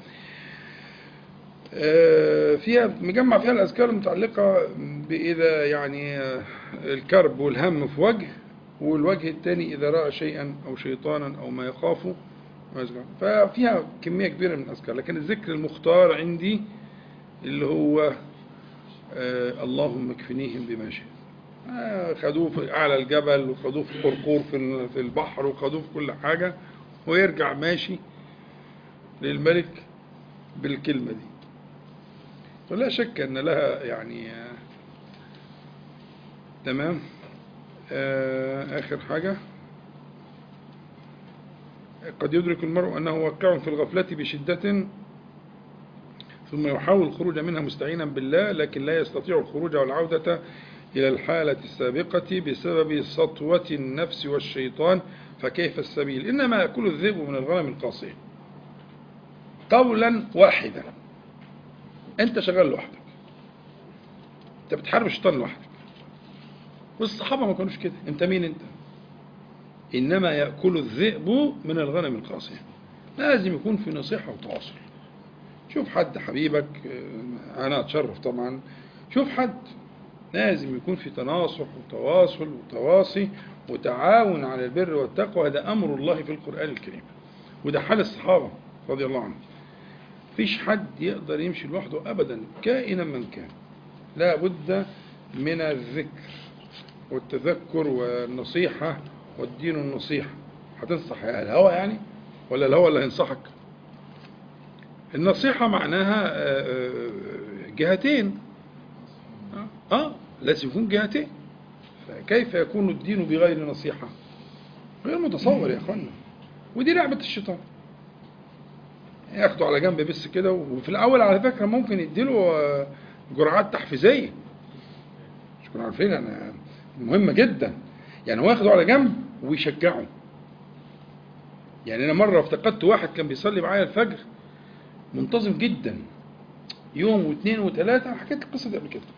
آه، فيها مجمع فيها الأذكار المتعلقة بإذا يعني آه، الكرب والهم في وجه والوجه الثاني إذا رأى شيئا أو شيطانا أو ما يخافه ويزعل. ففيها كمية كبيرة من الأذكار لكن الذكر المختار عندي اللي هو آه، اللهم اكفنيهم بما شئت آه، خدوه في أعلى الجبل وخدوه في القرقور في ال- في البحر وخدوه في كل حاجة ويرجع ماشي للملك بالكلمة دي ولا شك أن لها يعني آه، تمام آه، آخر حاجة قد يدرك المرء أنه واقع في الغفلة بشدة ثم يحاول الخروج منها مستعينا بالله لكن لا يستطيع الخروج والعودة إلى الحالة السابقة بسبب سطوة النفس والشيطان فكيف السبيل إنما يأكل الذئب من الغنم القاصية قولا واحدا أنت شغال لوحدك أنت بتحارب الشيطان لوحدك والصحابة ما كانوش كده أنت مين أنت إنما يأكل الذئب من الغنم القاصية لازم يكون في نصيحة وتواصل شوف حد حبيبك آه، أنا أتشرف طبعا شوف حد لازم يكون في تناصح وتواصل وتواصي وتعاون على البر والتقوى هذا أمر الله في القرآن الكريم وده حال الصحابة رضي الله عنهم فيش حد يقدر يمشي لوحده أبدا كائنا من كان لا بد من الذكر والتذكر والنصيحة والدين النصيحة هتنصح يا الهوى يعني ولا الهوى اللي هينصحك النصيحة معناها آه، آه، جهتين آه، اه لازم يكون جهتين فكيف يكون الدين بغير نصيحة غير متصور يا اخوانا ودي لعبة الشيطان ياخده على جنب بس كده وفي الاول على فكرة ممكن يديله آه، جرعات تحفيزية مش كنا عارفين انا مهمة جدا يعني هو ياخده على جنب ويشجعه يعني انا مرة افتقدت واحد كان بيصلي معايا الفجر منتظم جدا يوم واثنين وثلاثة حكيت القصة دي قبل كده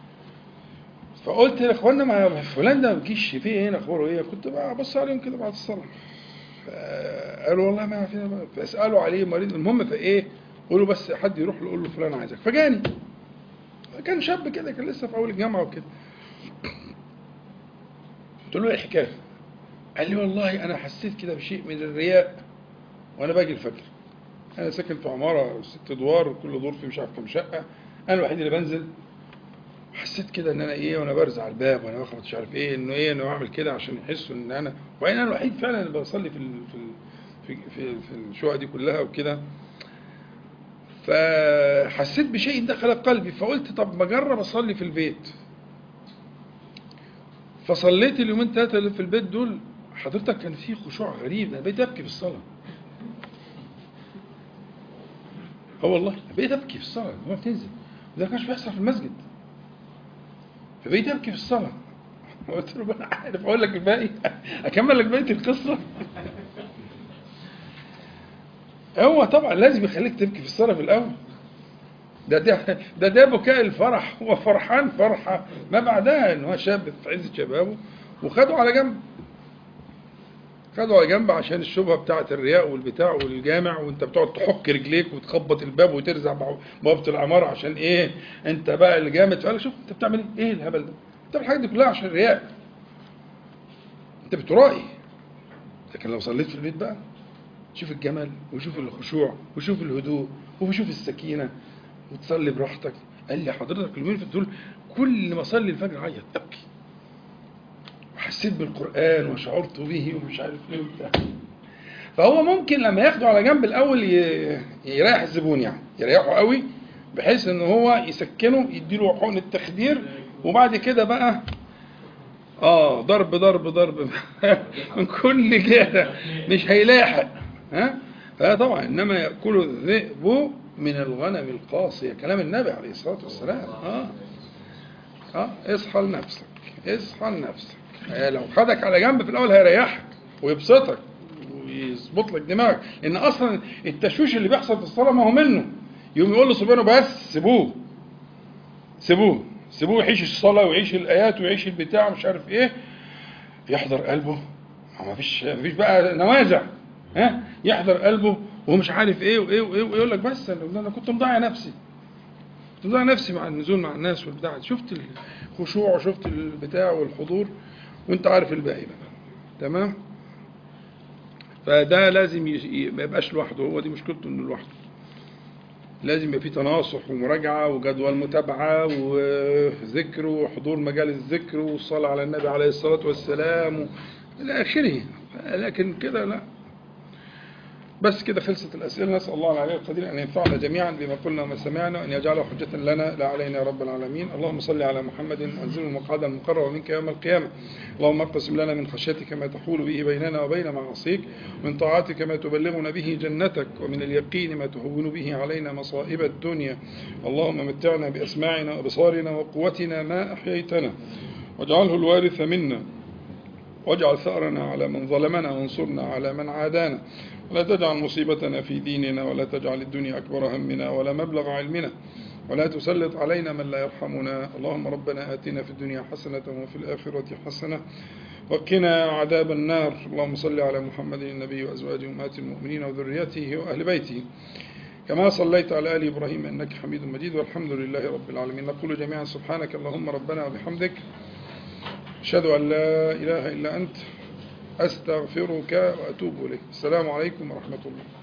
فقلت لاخوانا ما فلان ده ما بيجيش فيه ايه اخباره ايه كنت بقى ابص عليهم كده بعد الصلاه قالوا والله ما فينا فاسالوا عليه مريض المهم فايه قولوا بس حد يروح له يقول له فلان عايزك فجاني كان شاب كده كان لسه في اول الجامعه وكده قلت له ايه الحكايه قال لي والله انا حسيت كده بشيء من الرياء وانا باجي الفجر انا ساكن في عماره ست ادوار وكل دور فيه مش عارف كام شقه انا الوحيد اللي بنزل حسيت كده ان انا ايه وانا برزع الباب وانا بخبط مش عارف ايه انه ايه انه اعمل كده عشان يحسوا ان انا وبعدين انا الوحيد فعلا اللي بصلي في ال في ال في في, في الشقق دي كلها وكده فحسيت بشيء دخل قلبي فقلت طب ما اجرب اصلي في البيت فصليت اليومين ثلاثه اللي في البيت دول حضرتك كان في خشوع غريب انا بقيت ابكي في الصلاه اه والله بقيت ابكي في الصلاه هو بتنزل وده ما كانش بيحصل في المسجد فبقيت ابكي في الصلاه قلت له انا عارف اقول لك الباقي اكمل لك بقيه القصه هو طبعا لازم يخليك تبكي في الصلاه في الاول ده ده ده, ده بكاء الفرح هو فرحان فرحه ما بعدها ان هو شاب في عز شبابه وخده على جنب خده على جنب عشان الشبهه بتاعه الرياء والبتاع والجامع وانت بتقعد تحك رجليك وتخبط الباب وترزع بوابه العماره عشان ايه انت بقى اللي جامد فقال شوف انت بتعمل ايه؟ ايه الهبل ده؟ انت الحاجات دي كلها عشان الرياء انت بترائي لكن لو صليت في البيت بقى شوف الجمال وشوف الخشوع وشوف الهدوء وشوف السكينه وتصلي براحتك قال لي حضرتك اليومين اللي دول كل ما اصلي الفجر اعيط ابكي وحسيت بالقران وشعرت به ومش عارف ايه وبتاع فهو ممكن لما ياخده على جنب الاول ي- يريح الزبون يعني يريحه قوي بحيث ان هو يسكنه يديله حقن التخدير وبعد كده بقى اه ضرب ضرب ضرب من كل جهه مش هيلاحق ها فطبعا انما ياكل الذئب من الغنم القاصيه كلام النبي عليه الصلاه والسلام اه اه اصحى لنفسك اصحى لنفسك آه، لو خدك على جنب في الاول هيريحك ويبسطك ويظبط لك دماغك لان اصلا التشويش اللي بيحصل في الصلاه ما هو منه يقوم يقول لصبيانه بس سيبوه سيبوه سيبوه يعيش الصلاه ويعيش الايات ويعيش البتاع ومش عارف ايه يحضر قلبه ما فيش ما فيش بقى نوازع ها يحضر قلبه ومش عارف ايه وايه وايه ويقول لك بس انا أنا كنت مضيع نفسي كنت مضيع نفسي مع النزول مع الناس والبتاع شفت الخشوع وشفت البتاع والحضور وانت عارف الباقي بقى تمام فده لازم ي- ي- ما يبقاش لوحده هو دي مشكلته انه لوحده لازم يبقى في تناصح ومراجعة وجدول متابعة وذكر وحضور مجالس ذكر والصلاة على النبي عليه الصلاة والسلام و... إلى آخره لكن كده لا بس كده خلصت الأسئلة نسأل الله العلي القدير أن ينفعنا جميعا بما قلنا وما سمعنا وأن يجعله حجة لنا لا علينا يا رب العالمين اللهم صل على محمد وأنزل المقعد المقرر منك يوم القيامة اللهم اقسم لنا من خشيتك ما تحول به بيننا وبين معاصيك ومن طاعتك ما تبلغنا به جنتك ومن اليقين ما تهون به علينا مصائب الدنيا اللهم متعنا بأسماعنا وأبصارنا وقوتنا ما أحييتنا واجعله الوارث منا واجعل ثأرنا على من ظلمنا وانصرنا على من عادانا ولا تجعل مصيبتنا في ديننا ولا تجعل الدنيا أكبر همنا ولا مبلغ علمنا ولا تسلط علينا من لا يرحمنا اللهم ربنا آتنا في الدنيا حسنة وفي الآخرة حسنة وقنا عذاب النار اللهم صل على محمد النبي وأزواجه أمهات المؤمنين وذريته وأهل بيته كما صليت على آل إبراهيم إنك حميد مجيد والحمد لله رب العالمين نقول جميعا سبحانك اللهم ربنا وبحمدك أشهد أن لا إله إلا أنت أستغفرك وأتوب إليك السلام عليكم ورحمة الله